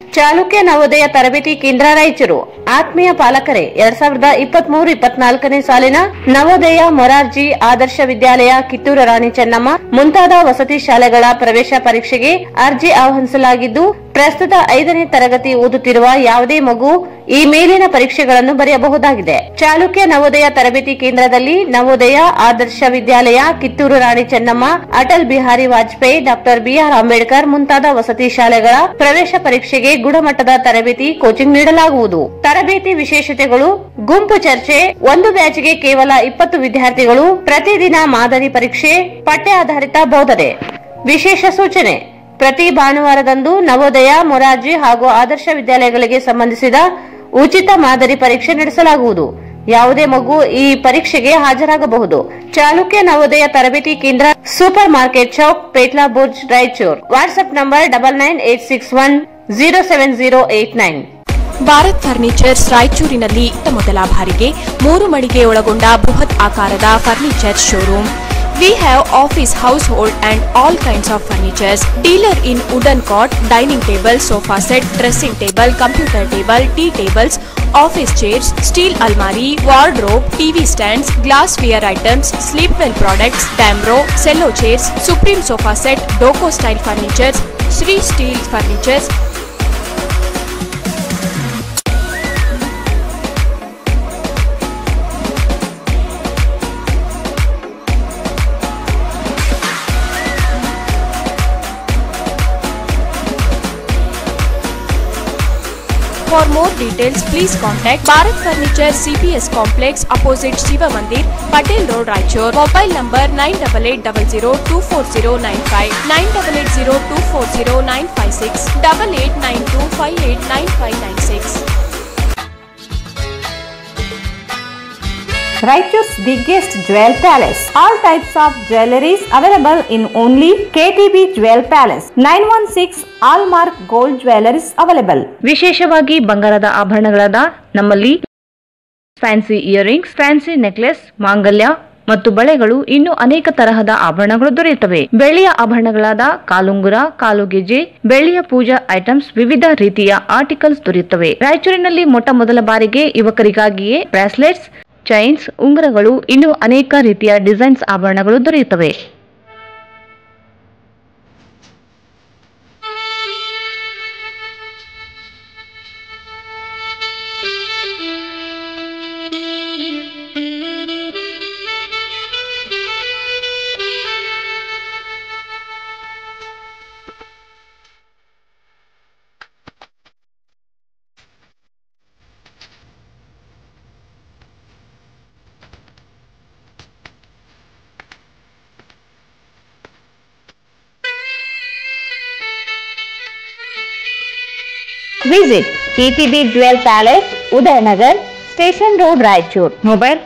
ಚಾಲುಕ್ಯ ನವೋದಯ ತರಬೇತಿ ಕೇಂದ್ರ ರಾಯಚೂರು ಆತ್ಮೀಯ ಪಾಲಕರೇ ಎರಡ್ ಸಾವಿರದ ಇಪ್ಪತ್ತ್ ಮೂರು ಇಪ್ಪತ್ನಾಲ್ಕನೇ ಸಾಲಿನ ನವೋದಯ ಮೊರಾರ್ಜಿ ಆದರ್ಶ ವಿದ್ಯಾಲಯ ಕಿತ್ತೂರು ರಾಣಿ ಚೆನ್ನಮ್ಮ ಮುಂತಾದ ವಸತಿ ಶಾಲೆಗಳ ಪ್ರವೇಶ ಪರೀಕ್ಷೆಗೆ ಅರ್ಜಿ ಆಹ್ವಾನಿಸಲಾಗಿದ್ದು ಪ್ರಸ್ತುತ ಐದನೇ ತರಗತಿ ಓದುತ್ತಿರುವ ಯಾವುದೇ ಮಗು ಈ ಮೇಲಿನ ಪರೀಕ್ಷೆಗಳನ್ನು ಬರೆಯಬಹುದಾಗಿದೆ ಚಾಲುಕ್ಯ ನವೋದಯ ತರಬೇತಿ ಕೇಂದ್ರದಲ್ಲಿ ನವೋದಯ ಆದರ್ಶ ವಿದ್ಯಾಲಯ ಕಿತ್ತೂರು ರಾಣಿ ಚೆನ್ನಮ್ಮ ಅಟಲ್ ಬಿಹಾರಿ ವಾಜಪೇಯಿ ಡಾಕ್ಟರ್ ಬಿಆರ್ ಅಂಬೇಡ್ಕರ್ ಮುಂತಾದ ವಸತಿ ಶಾಲೆಗಳ ಪ್ರವೇಶ ಪರೀಕ್ಷೆಗೆ ಗುಣಮಟ್ಟದ ತರಬೇತಿ ಕೋಚಿಂಗ್ ನೀಡಲಾಗುವುದು ತರಬೇತಿ ವಿಶೇಷತೆಗಳು ಗುಂಪು ಚರ್ಚೆ ಒಂದು ಬ್ಯಾಚ್ಗೆ ಕೇವಲ ಇಪ್ಪತ್ತು ವಿದ್ಯಾರ್ಥಿಗಳು ಪ್ರತಿದಿನ ಮಾದರಿ ಪರೀಕ್ಷೆ ಪಠ್ಯ ಆಧಾರಿತ ಬೋಧನೆ ವಿಶೇಷ ಸೂಚನೆ ಪ್ರತಿ ಭಾನುವಾರದಂದು ನವೋದಯ ಮೊರಾರ್ಜಿ ಹಾಗೂ ಆದರ್ಶ ವಿದ್ಯಾಲಯಗಳಿಗೆ ಸಂಬಂಧಿಸಿದ ಉಚಿತ ಮಾದರಿ ಪರೀಕ್ಷೆ ನಡೆಸಲಾಗುವುದು ಯಾವುದೇ ಮಗು ಈ ಪರೀಕ್ಷೆಗೆ ಹಾಜರಾಗಬಹುದು ಚಾಲುಕ್ಯ ನವೋದಯ ತರಬೇತಿ ಕೇಂದ್ರ super market Chowk Petla Burj Raichur WhatsApp number double nine eight six one zero seven zero eight nine Bharat furnitures ರಾಯಚೂರಿನಲ್ಲಿ ಇತ್ತ ಮೊದಲ ಬಾರಿಗೆ ಮೂರು ಮಳಿಗೆ ಒಳಗೊಂಡ ಬೃಹತ್ ಆಕಾರದ furniture showroom we have office household and all kinds of furnitures dealer in wooden cot dining table sofa set dressing table computer table tea tables office chairs steel ಅಲ್ಮಾರಿ wardrobe TV stands glassware items sleep well products Damro Cello chairs Supreme sofa set Doco style furnitures Shri steel furnitures For more details, please contact Bharat Furniture CPS Complex opposite Shiva Mandir, Patel Road, Raichur. Mobile number 9880240959, 9880240956, 8892589596. Raichur's biggest jewel palace. All types of jewelries available in only KTB Jewel Palace. 916 Allmark Gold Jewelries available. ವಿಶೇಷವಾಗಿ ಬಂಗಾರದ ಆಭರಣಗಳಾದ ನಮ್ಮಲ್ಲಿ fancy earrings fancy necklace ಮಾಂಗಲ್ಯ ಮತ್ತು ಬಳೆಗಳು ಇನ್ನು ಅನೇಕ ತರಹದ ಆಭರಣಗಳು ದೊರೆಯುತ್ತವೆ ಬೆಳ್ಳಿಯ ಆಭರಣಗಳಾದ ಕಾಲುಂಗುರ ಕಾಲುಗೆಜೆ ಬೆಳ್ಳಿಯ ಪೂಜಾ ಐಟಮ್ಸ್ ವಿವಿಧ ರೀತಿಯ ಆರ್ಟಿಕಲ್ಸ್ ದೊರೆಯುತ್ತವೆ ರಾಯಚೂರಿನಲ್ಲಿ ಮೊಟ್ಟ ಮೊದಲ ಬಾರಿಗೆ ಯುವಕರಿಗಾಗಿಯೇ ಬ್ರಾಸ್ಲೆಟ್ಸ್ ಚೈನ್ಸ್ ಉಂಗುರಗಳು ಇನ್ನು ಅನೇಕ ರೀತಿಯ ಡಿಸೈನ್ಸ್ ಆಭರಣಗಳು ದೊರೆಯುತ್ತವೆ Visit KTB Jewel Palace, Udayanagar, Station Road, Raichur. Mobile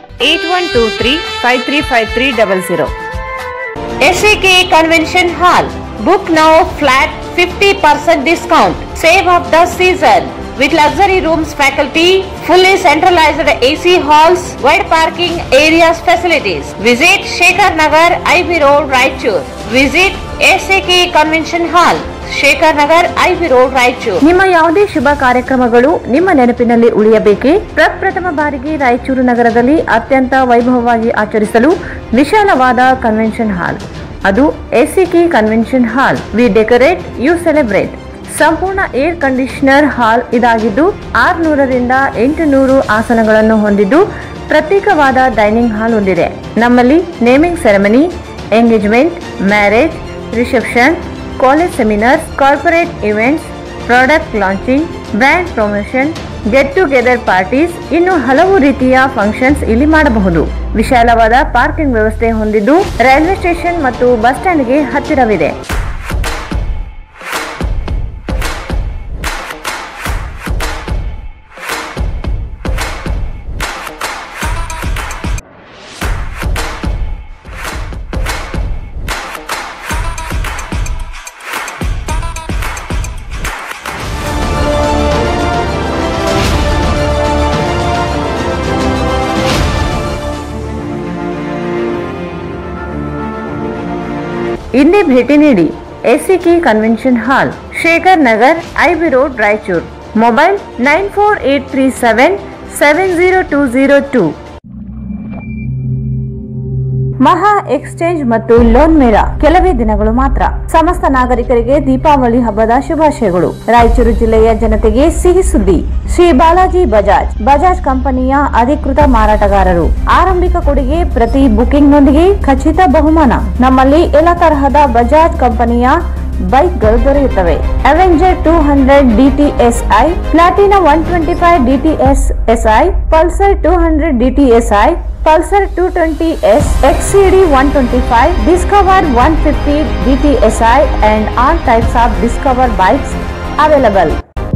8123-535300. SAK Convention Hall. Book now flat 50% discount. Save of the season. With luxury rooms, faculty, fully centralized AC halls, wide parking areas facilities. Visit Shekhar Nagar, IB Road, Raichur. Visit SAK Convention Hall. Shekhar Nagar IB road Raichur ನಿಮ್ಮ ಯಾವುದೇ ಶುಭ ಕಾರ್ಯಕ್ರಮಗಳು ನಿಮ್ಮ ನೆನಪಿನಲ್ಲಿ ಉಳಿಯಬೇಕೇ ಪ್ರಪ್ರಥಮ ಬಾರಿಗೆ ರಾಯಚೂರು ನಗರದಲ್ಲಿ ಅತ್ಯಂತ ವೈಭವವಾಗಿ ಆಚರಿಸಲು ವಿಶಾಲವಾದ ಕನ್ವೆನ್ಷನ್ ಹಾಲ್ ಅದು ACK convention hall we decorate you celebrate ಸಂಪೂರ್ಣ ಏರ್ ಕಂಡೀಷನರ್ ಹಾಲ್ ಇದಾಗಿದ್ದು ಆರುನೂರರಿಂದ ಎಂಟುನೂರು ಆಸನಗಳನ್ನು ಹೊಂದಿದ್ದು ಪ್ರತ್ಯೇಕವಾದ ಡೈನಿಂಗ್ ಹಾಲ್ ಹೊಂದಿದೆ ನಮ್ಮಲ್ಲಿ naming ceremony engagement marriage reception college seminars corporate events product launching brand promotion get together parties ಇನ್ನು ಹಲವು ರೀತಿಯ ಫಂಕ್ಷನ್ಸ್ ಇಲ್ಲಿ ಮಾಡಬಹುದು ವಿಶಾಲವಾದ ಪಾರ್ಕಿಂಗ್ ವ್ಯವಸ್ಥೆ ಹೊಂದಿದ್ದು ರೈಲ್ವೆ ಸ್ಟೇಷನ್ ಮತ್ತು ಬಸ್ ಸ್ಟ್ಯಾಂಡ್ಗೆ ಹತ್ತಿರವಿದೆ ಇಂದೇ ಭೇಟಿ ನೀಡಿ ACK convention hall Shekhar Nagar IB road Raichur mobile nine four eight three seven seven zero two zero two ಮಹಾ ಎಕ್ಸ್ಚೇಂಜ್ ಮತ್ತು ಲೋನ್ ಮೇಳ ಕೆಲವೇ ದಿನಗಳು ಮಾತ್ರ ಸಮಸ್ತ ನಾಗರಿಕರಿಗೆ ದೀಪಾವಳಿ ಹಬ್ಬದ ಶುಭಾಶಯಗಳು ರಾಯಚೂರು ಜಿಲ್ಲೆಯ ಜನತೆಗೆ ಸಿಹಿ ಸುದ್ದಿ ಶ್ರೀ ಬಾಲಾಜಿ ಬಜಾಜ್ ಬಜಾಜ್ ಕಂಪನಿಯ ಅಧಿಕೃತ ಮಾರಾಟಗಾರರು ಆರಂಭಿಕ ಕೊಡುಗೆ ಪ್ರತಿ ಬುಕಿಂಗ್ನೊಂದಿಗೆ ಖಚಿತ ಬಹುಮಾನ ನಮ್ಮಲ್ಲಿ ಎಲ್ಲ ತರಹದ ಬಜಾಜ್ ಕಂಪನಿಯ ಬೈಕ್ಗಳು ದೊರೆಯುತ್ತವೆ Avenger two hundred DTSI Platina one twenty five DTS SI Pulsar two hundred DTSI Pulsar two twenty S XCD one twenty five Discover one fifty DTSI and all types of Discover bikes available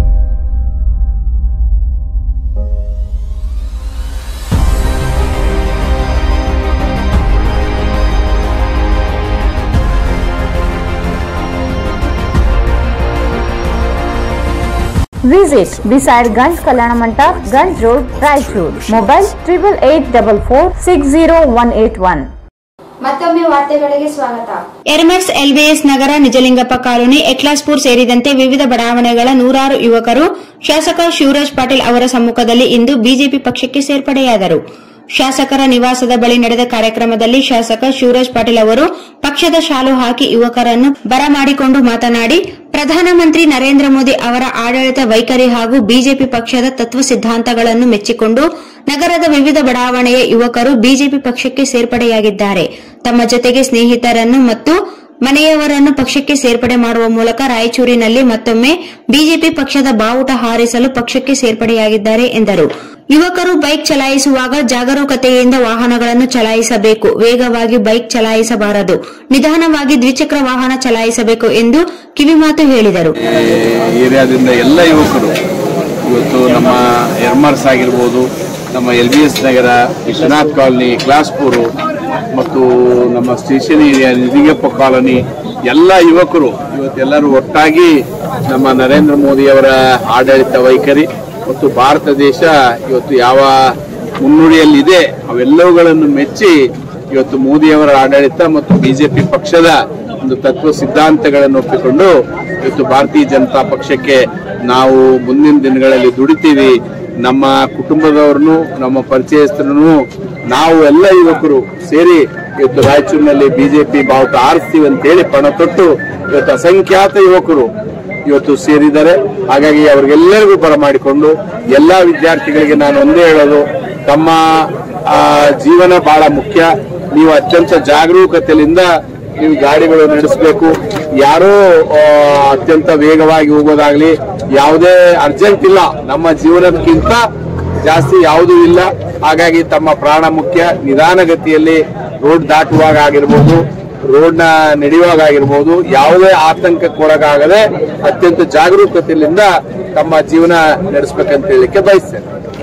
Visit beside Ganj Kalyana Mandap, Ganj Road, Raichur. Mobile triple eight double four six zero one eight one. ಮತ್ತೊಮ್ಮೆ ವಾರ್ತೆಗಳಿಗೆ ಸ್ವಾಗತ ಎರ್ಮೆಟ್ಸ್ ಎಲ್ವಿಎಸ್ ನಗರ Nijalingappa colony ಎಕ್ಲಾಸ್ಪುರ್ ಸೇರಿದಂತೆ ವಿವಿಧ ಬಡಾವಣೆಗಳ ನೂರಾರು ಯುವಕರು ಶಾಸಕ ಶಿವರಾಜ್ ಪಾಟೀಲ್ ಅವರ ಸಮ್ಮುಖದಲ್ಲಿ ಇಂದು BJP ಪಕ್ಷಕ್ಕೆ ಸೇರ್ಪಡೆಯಾದರು ಶಾಸಕರ ನಿವಾಸದ ಬಳಿ ನಡೆದ ಕಾರ್ಯಕ್ರಮದಲ್ಲಿ ಶಾಸಕ ಶಿವರಾಜ್ ಪಾಟೀಲ್ ಅವರು ಪಕ್ಷದ ಶಾಲು ಹಾಕಿ ಯುವಕರನ್ನು ಬರಮಾಡಿಕೊಂಡು ಮಾತನಾಡಿ ಪ್ರಧಾನಮಂತ್ರಿ ನರೇಂದ್ರ ಮೋದಿ ಅವರ ಆಡಳಿತ ವೈಖರಿ ಹಾಗೂ ಬಿಜೆಪಿ ಪಕ್ಷದ ತತ್ವ ಸಿದ್ಧಾಂತಗಳನ್ನು ಮೆಚ್ಚಿಕೊಂಡು ನಗರದ ವಿವಿಧ ಬಡಾವಣೆಯ ಯುವಕರು ಬಿಜೆಪಿ ಪಕ್ಷಕ್ಕೆ ಸೇರ್ಪಡೆಯಾಗಿದ್ದಾರೆ ತಮ್ಮ ಜೊತೆಗೆ ಸ್ನೇಹಿತರನ್ನು ಮತ್ತು ಮನೆಯವರನ್ನು ಪಕ್ಷಕ್ಕೆ ಸೇರ್ಪಡೆ ಮಾಡುವ ಮೂಲಕ ರಾಯಚೂರಿನಲ್ಲಿ ಮತ್ತೊಮ್ಮೆ ಬಿಜೆಪಿ ಪಕ್ಷದ ಬಾವುಟ ಹಾರಿಸಲು ಪಕ್ಷಕ್ಕೆ ಸೇರ್ಪಡೆಯಾಗಿದ್ದಾರೆ ಎಂದರು ಯುವಕರು ಬೈಕ್ ಚಲಾಯಿಸುವಾಗ ಜಾಗರೂಕತೆಯಿಂದ ವಾಹನಗಳನ್ನು ಚಲಾಯಿಸಬೇಕು ವೇಗವಾಗಿ ಬೈಕ್ ಚಲಾಯಿಸಬಾರದು ನಿಧಾನವಾಗಿ ದ್ವಿಚಕ್ರ ವಾಹನ ಚಲಾಯಿಸಬೇಕು ಎಂದು ಕಿವಿಮಾತು ಹೇಳಿದರು ಏರಿಯಾದಿಂದ ಎಲ್ಲ ಯುವಕರು ಇವತ್ತು ನಮ್ಮ ಎರ್ಮರ್ಸ್ ಆಗಿರ್ಬೋದು ನಮ್ಮ L B S Nagar Vishwanath colony ಕ್ಲಾಸ್ಪೂರು ಮತ್ತು ನಮ್ಮ ಸ್ಟೇಷನ್ ಏರಿಯಾ ನಿಧಿಗಪ್ಪ ಕಾಲನಿ ಎಲ್ಲ ಯುವಕರು ಇವತ್ತೆಲ್ಲರೂ ಒಟ್ಟಾಗಿ ನಮ್ಮ ನರೇಂದ್ರ ಮೋದಿಯವರ ಆಡಳಿತ ವೈಖರಿ ಮತ್ತು ಭಾರತ ದೇಶ ಇವತ್ತು ಯಾವ ಮುನ್ನುಡಿಯಲ್ಲಿದೆ ಅವೆಲ್ಲವುಗಳನ್ನು ಮೆಚ್ಚಿ ಇವತ್ತು ಮೋದಿಯವರ ಆಡಳಿತ ಮತ್ತು ಬಿಜೆಪಿ ಪಕ್ಷದ ಒಂದು ತತ್ವ ಸಿದ್ಧಾಂತಗಳನ್ನು ಒಪ್ಪಿಕೊಂಡು ಇವತ್ತು ಭಾರತೀಯ ಜನತಾ ಪಕ್ಷಕ್ಕೆ ನಾವು ಮುಂದಿನ ದಿನಗಳಲ್ಲಿ ದುಡಿತೀವಿ ನಮ್ಮ ಕುಟುಂಬದವ್ರನ್ನು ನಮ್ಮ ಪರಿಚಯಸ್ಥರನ್ನು ನಾವು ಎಲ್ಲ ಯುವಕರು ಸೇರಿ ಇವತ್ತು ರಾಯಚೂರಿನಲ್ಲಿ ಬಿಜೆಪಿ ಬಾವುಟ ಆರಿಸ್ತೀವಿ ಅಂತೇಳಿ ಪಣ ತೊಟ್ಟು ಇವತ್ತು ಅಸಂಖ್ಯಾತ ಯುವಕರು ಇವತ್ತು ಸೇರಿದ್ದಾರೆ ಹಾಗಾಗಿ ಅವ್ರಿಗೆಲ್ಲರಿಗೂ ಬರಮಾಡಿಕೊಂಡು ಎಲ್ಲಾ ವಿದ್ಯಾರ್ಥಿಗಳಿಗೆ ನಾನು ಒಂದೇ ಹೇಳೋದು ತಮ್ಮ ಆ, ಜೀವನ ಬಹಳ ಮುಖ್ಯ ನೀವು ಅತ್ಯಂತ ಜಾಗರೂಕತೆಯಿಂದ ನೀವು ಗಾಡಿಗಳು ನಡೆಸಬೇಕು ಯಾರೋ ಆ, ಅತ್ಯಂತ ವೇಗವಾಗಿ ಹೋಗೋದಾಗ್ಲಿ ಯಾವುದೇ ಅರ್ಜೆಂಟ್ ಇಲ್ಲ ನಮ್ಮ ಜೀವನಕ್ಕಿಂತ ಜಾಸ್ತಿ ಯಾವುದೂ ಇಲ್ಲ ಹಾಗಾಗಿ ತಮ್ಮ ಪ್ರಾಣ ಮುಖ್ಯ ನಿಧಾನಗತಿಯಲ್ಲಿ ರೋಡ್ ದಾಟುವಾಗ ಆಗಿರ್ಬೋದು ರೋಡ್ನ ನಡೆಯುವಾಗ ಆಗಿರ್ಬೋದು ಯಾವುದೇ ಆತಂಕಕ್ಕೊಳಗಾಗದೆ ಅತ್ಯಂತ ಜಾಗರೂಕತೆಯಿಂದ ತಮ್ಮ ಜೀವನ ನಡೆಸಬೇಕಂತ ಹೇಳಲಿಕ್ಕೆ ಬಯಸ್ತೇನೆ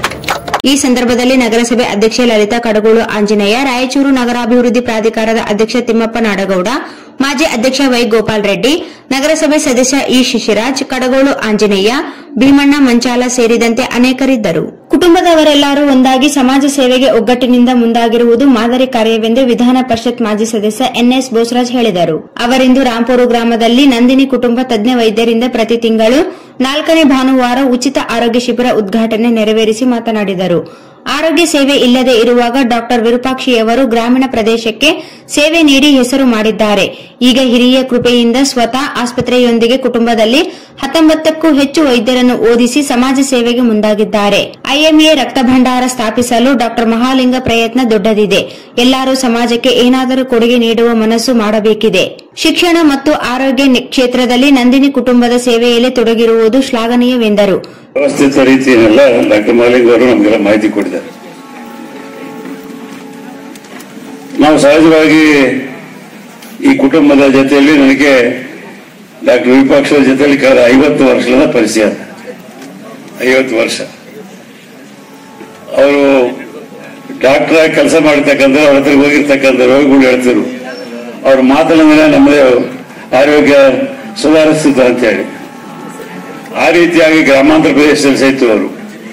ಈ ಸಂದರ್ಭದಲ್ಲಿ ನಗರಸಭೆ ಅಧ್ಯಕ್ಷೆ ಲಲಿತಾ ಕಡಗೋಳು ಆಂಜನೇಯ ರಾಯಚೂರು ನಗರಾಭಿವೃದ್ಧಿ ಪ್ರಾಧಿಕಾರದ ಅಧ್ಯಕ್ಷ ತಿಮ್ಮಪ್ಪ ನಾಡಗೌಡ ಮಾಜಿ ಅಧ್ಯಕ್ಷ ವೈ ಗೋಪಾಲ್ ರೆಡ್ಡಿ ನಗರಸಭೆ ಸದಸ್ಯ ಇ ಶಿಶಿರಾಜ್ ಕಡಗೋಳು ಆಂಜನೇಯ ಭೀಮಣ್ಣ ಮಂಚಾಲ ಸೇರಿದಂತೆ ಅನೇಕರಿದ್ದರು ಕುಟುಂಬದವರೆಲ್ಲರೂ ಒಂದಾಗಿ ಸಮಾಜ ಸೇವೆಗೆ ಒಗ್ಗಟ್ಟಿನಿಂದ ಮುಂದಾಗಿರುವುದು ಮಾದರಿ ಕಾರ್ಯವೆಂದು ವಿಧಾನ ಪರಿಷತ್ ಮಾಜಿ ಸದಸ್ಯ ಎನ್ಎಸ್ ಬೋಸರಾಜ್ ಹೇಳಿದರು ಅವರಿಂದು ರಾಂಪುರು ಗ್ರಾಮದಲ್ಲಿ ನಂದಿನಿ ಕುಟುಂಬ ತಜ್ಞ ವೈದ್ಯರಿಂದ ಪ್ರತಿ ತಿಂಗಳು ನಾಲ್ಕನೇ ಭಾನುವಾರ ಉಚಿತ ಆರೋಗ್ಯ ಶಿಬಿರ ಉದ್ಘಾಟನೆ ನೆರವೇರಿಸಿ ಮಾತನಾಡಿದರು ಆರೋಗ್ಯ ಸೇವೆ ಇಲ್ಲದೆ ಇರುವಾಗ ಡಾಕ್ಟರ್ ವಿರೂಪಾಕ್ಷಿಯವರು ಗ್ರಾಮೀಣ ಪ್ರದೇಶಕ್ಕೆ ಸೇವೆ ನೀಡಿ ಹೆಸರು ಮಾಡಿದ್ದಾರೆ ಈಗ ಹಿರಿಯ ಕೃಪೆಯಿಂದ ಸ್ವತಃ ಆಸ್ಪತ್ರೆಯೊಂದಿಗೆ ಕುಟುಂಬದಲ್ಲಿ ಹತ್ತೊಂಬತ್ತಕ್ಕೂ ಹೆಚ್ಚು ವೈದ್ಯರನ್ನು ಓದಿಸಿ ಸಮಾಜ ಸೇವೆಗೆ ಮುಂದಾಗಿದ್ದಾರೆ ಐಎಂಎ ರಕ್ತ ಭಂಡಾರ ಸ್ಥಾಪಿಸಲು ಡಾಕ್ಟರ್ ಮಹಾಲಿಂಗ ಪ್ರಯತ್ನ ದೊಡ್ಡದಿದೆ ಎಲ್ಲರೂ ಸಮಾಜಕ್ಕೆ ಏನಾದರೂ ಕೊಡುಗೆ ನೀಡುವ ಮನಸ್ಸು ಮಾಡಬೇಕಿದೆ ಶಿಕ್ಷಣ ಮತ್ತು ಆರೋಗ್ಯ ನಿ- ಕ್ಷೇತ್ರದಲ್ಲಿ ನಂದಿನಿ ಕುಟುಂಬದ ಸೇವೆಯಲ್ಲಿ ತೊಡಗಿರುವುದು ಶ್ಲಾಘನೀಯವೆಂದರು ವ್ಯವಸ್ಥಿತ ರೀತಿಯನ್ನೆಲ್ಲ ಡಾಕ್ಟರ್ ಮಾಲಿಂಗ್ ಅವರು ನಮಗೆಲ್ಲ ಮಾಹಿತಿ ಕೊಟ್ಟಿದ್ದಾರೆ ನಾವು ಸಹಜವಾಗಿ ಈ ಕುಟುಂಬದ ಜೊತೆಯಲ್ಲಿ ನನಗೆ ಡಾಕ್ಟರ್ ವಿಪಕ್ಷದ ಜೊತೆಯಲ್ಲಿ ಕಳೆದ ಐವತ್ತು ವರ್ಷಗಳ ಪರಿಚಯ ಐವತ್ತು ವರ್ಷ ಅವರು ಡಾಕ್ಟರ್ ಆಗಿ ಕೆಲಸ ಮಾಡಿರ್ತಕ್ಕಂಥ ಅವ್ರ ಹತ್ರ ಹೋಗಿರ್ತಕ್ಕಂಥ ರೋಗಿಗಳು ಹೇಳ್ತಿರು ಅವ್ರ ಮಾತಲ್ಲ ಮೇಲೆ ನಮ್ಮದೇ ಆರೋಗ್ಯ ಸುಧಾರಿಸ್ತಿತ್ತು ಅಂತ ಹೇಳಿ ಆ ರೀತಿಯಾಗಿ ಗ್ರಾಮಾಂತರ ಪ್ರದೇಶದಲ್ಲಿ ಸಹಿತ ಅವರು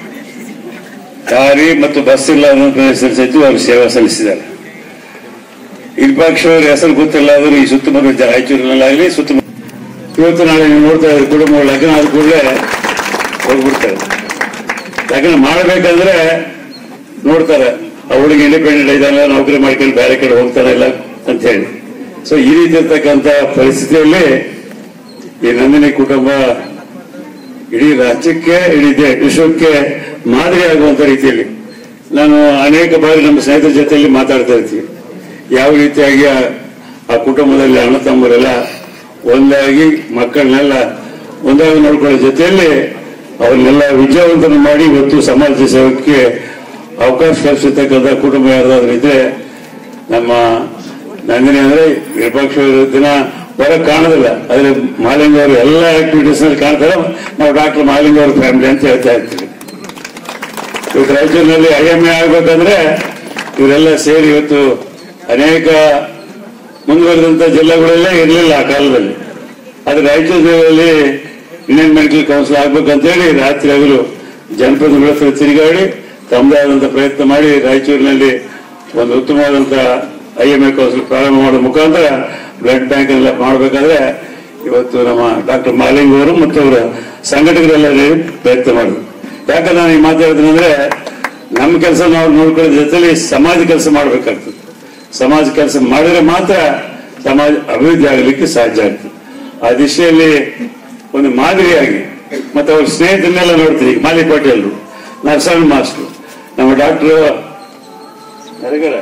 ದಾರಿ ಮತ್ತು ಬಸ್ ಇಲ್ಲ ಅನ್ನೋ ಪ್ರದೇಶದಲ್ಲಿ ಸಹಿತ ಅವರು ಸೇವೆ ಸಲ್ಲಿಸಿದ್ದಾರೆ ವಿಪಕ್ಷ ಅವ್ರ ಹೆಸರು ಗೊತ್ತಿಲ್ಲ ಆದರೂ ಈ ಸುತ್ತಮುತ್ತ ರಾಯಚೂರಿನಲ್ಲಾಗಲಿ ಸುತ್ತಮುತ್ತ ಇವತ್ತು ನಾಳೆ ನೀವು ನೋಡ್ತಾ ಇದ್ರೆ ಕುಟುಂಬ ಲಗ್ನ ಆದ ಕೂಡಲೇ ಹೋಗ್ಬಿಡ್ತಾರೆ ಲಗ್ನ ಮಾಡ್ಬೇಕಂದ್ರೆ ನೋಡ್ತಾರೆ ಅವಳಿಗೆ ಇಂಡಿಪೆಂಡೆಂಟ್ ಇದ್ದಾನೆ ನೌಕರಿ ಮಾಡ್ಕೊಂಡು ಬೇರೆ ಕಡೆ ಹೋಗ್ತಾನೆ ಇಲ್ಲ ಅಂತ ಹೇಳಿ ಸೊ ಈ ರೀತಿ ಇರ್ತಕ್ಕಂಥ ಪರಿಸ್ಥಿತಿಯಲ್ಲಿ ಈ ನಂದಿನಿ ಕುಟುಂಬ ಇಡೀ ರಾಜ್ಯಕ್ಕೆ ಇಡೀ ದೇ- ವಿಶ್ವಕ್ಕೆ ಮಾದರಿ ಆಗುವಂತ ರೀತಿಯಲ್ಲಿ ನಾನು ಅನೇಕ ಬಾರಿ ನಮ್ಮ ಸ್ನೇಹಿತರ ಜೊತೆಯಲ್ಲಿ ಮಾತಾಡ್ತಾ ಇರ್ತೀವಿ ಯಾವ ರೀತಿಯಾಗಿ ಆ- ಆ ಕುಟುಂಬದಲ್ಲಿ ಅಣ್ಣ ತಮ್ಮರೆಲ್ಲ ಒಂದಾಗಿ ಮಕ್ಕಳನ್ನೆಲ್ಲ ಒಂದಾಗಿ ನೋಡ್ಕೊಳ್ಳೋ ಜೊತೆಯಲ್ಲಿ ಅವ್ರನ್ನೆಲ್ಲ ವಿದ್ಯಾವಂತನ ಮಾಡಿ ಇವತ್ತು ಸಮಾಜ ಸೇವಕ್ಕೆ ಅವಕಾಶ ಕಲ್ಪಿಸತಕ್ಕಂಥ ಕುಟುಂಬ ಯಾರಾದ್ರೂ ಇದ್ರೆ ನಮ್ಮ ನಂದಿನಿ ಅಂದ್ರೆ ವಿಪಕ್ಷ ದಿನ ಹೊರಗೆ ಕಾಣೋದಿಲ್ಲ ಆದ್ರೆ ಮಾಲಿಂಗ ಅವರು ಎಲ್ಲ ಆಕ್ಟಿವಿಟೀಸ್ ನಲ್ಲಿ ಕಾಣ್ತಾರೆ ನಾವು ಡಾಕ್ಟರ್ ಮಾಲಿಂಗ ಅವ್ರ ಫ್ಯಾಮಿಲಿ ಅಂತ ಹೇಳ್ತಾ ಇರ್ತೀವಿ ಇವತ್ತು ರಾಯಚೂರಿನಲ್ಲಿ ಐ ಎಂ ಎ ಆಗ್ಬೇಕಂದ್ರೆ ಇವರೆಲ್ಲ ಸೇರಿ ಇವತ್ತು ಅನೇಕ ಮುಂದುವರೆದಂತ ಜಿಲ್ಲೆಗಳಲ್ಲೇ ಇರಲಿಲ್ಲ ಆ ಕಾಲದಲ್ಲಿ ಆದ್ರೆ ರಾಯಚೂರು ಜಿಲ್ಲೆಯಲ್ಲಿ ಇಂಡಿಯನ್ ಮೆಡಿಕಲ್ ಕೌನ್ಸಿಲ್ ಆಗ್ಬೇಕಂತೇಳಿ ರಾತ್ರಿ ಹಗಲು ಜನಪ್ರತಿನಿಧಿಗಳ ಹತ್ರ ತಿರುಗಾಡಿ ತಮ್ಮದೇ ಆದಂತ ಪ್ರಯತ್ನ ಮಾಡಿ ರಾಯಚೂರಿನಲ್ಲಿ ಒಂದು ಉತ್ತಮವಾದಂತ ಐ ಎಂ ಎ ಕೌನ್ಸಿಲ್ ಪ್ರಾರಂಭ ಮಾಡೋ ಮುಖಾಂತರ ಬ್ಲಡ್ ಬ್ಯಾಂಕ್ ಎಲ್ಲ ಮಾಡಬೇಕಾದ್ರೆ ಇವತ್ತು ನಮ್ಮ ಡಾಕ್ಟರ್ ಮಾಲಿಂಗ್ ಅವರು ಮತ್ತು ಅವರ ಸಂಘಟಕರೆಲ್ಲ ಸೇರಿ ಪ್ರಯತ್ನ ಮಾಡಿದ್ರು ಯಾಕಂದ್ರೆ ನಾನು ಈ ಮಾತಾಡಿದ್ರೆ ಅಂದ್ರೆ ನಮ್ಮ ಕೆಲಸ ನಾವು ನೋಡ್ಕೊಳ್ಳೋ ಜೊತೆಲಿ ಸಮಾಜ ಕೆಲಸ ಮಾಡ್ಬೇಕಾಗ್ತದೆ ಸಮಾಜ ಕೆಲಸ ಮಾಡಿದ್ರೆ ಮಾತ್ರ ಸಮಾಜ ಅಭಿವೃದ್ಧಿ ಆಗಲಿಕ್ಕೆ ಸಾಧ್ಯ ಆಗ್ತದೆ ಆ ದಿಶೆಯಲ್ಲಿ ಒಂದು ಮಾದರಿಯಾಗಿ ಮತ್ತೆ ಅವ್ರ ಸ್ನೇಹಿತರನ್ನೆಲ್ಲ ನೋಡ್ತೀವಿ ಈಗ ಮಾಲಿ ಪಾಟೀಲ್ರು ನರ್ಸಣ್ಣ ಮಾಸ್ಟರ್ ನಮ್ಮ ಡಾಕ್ಟರ್ ಯಾರಿಗಾರ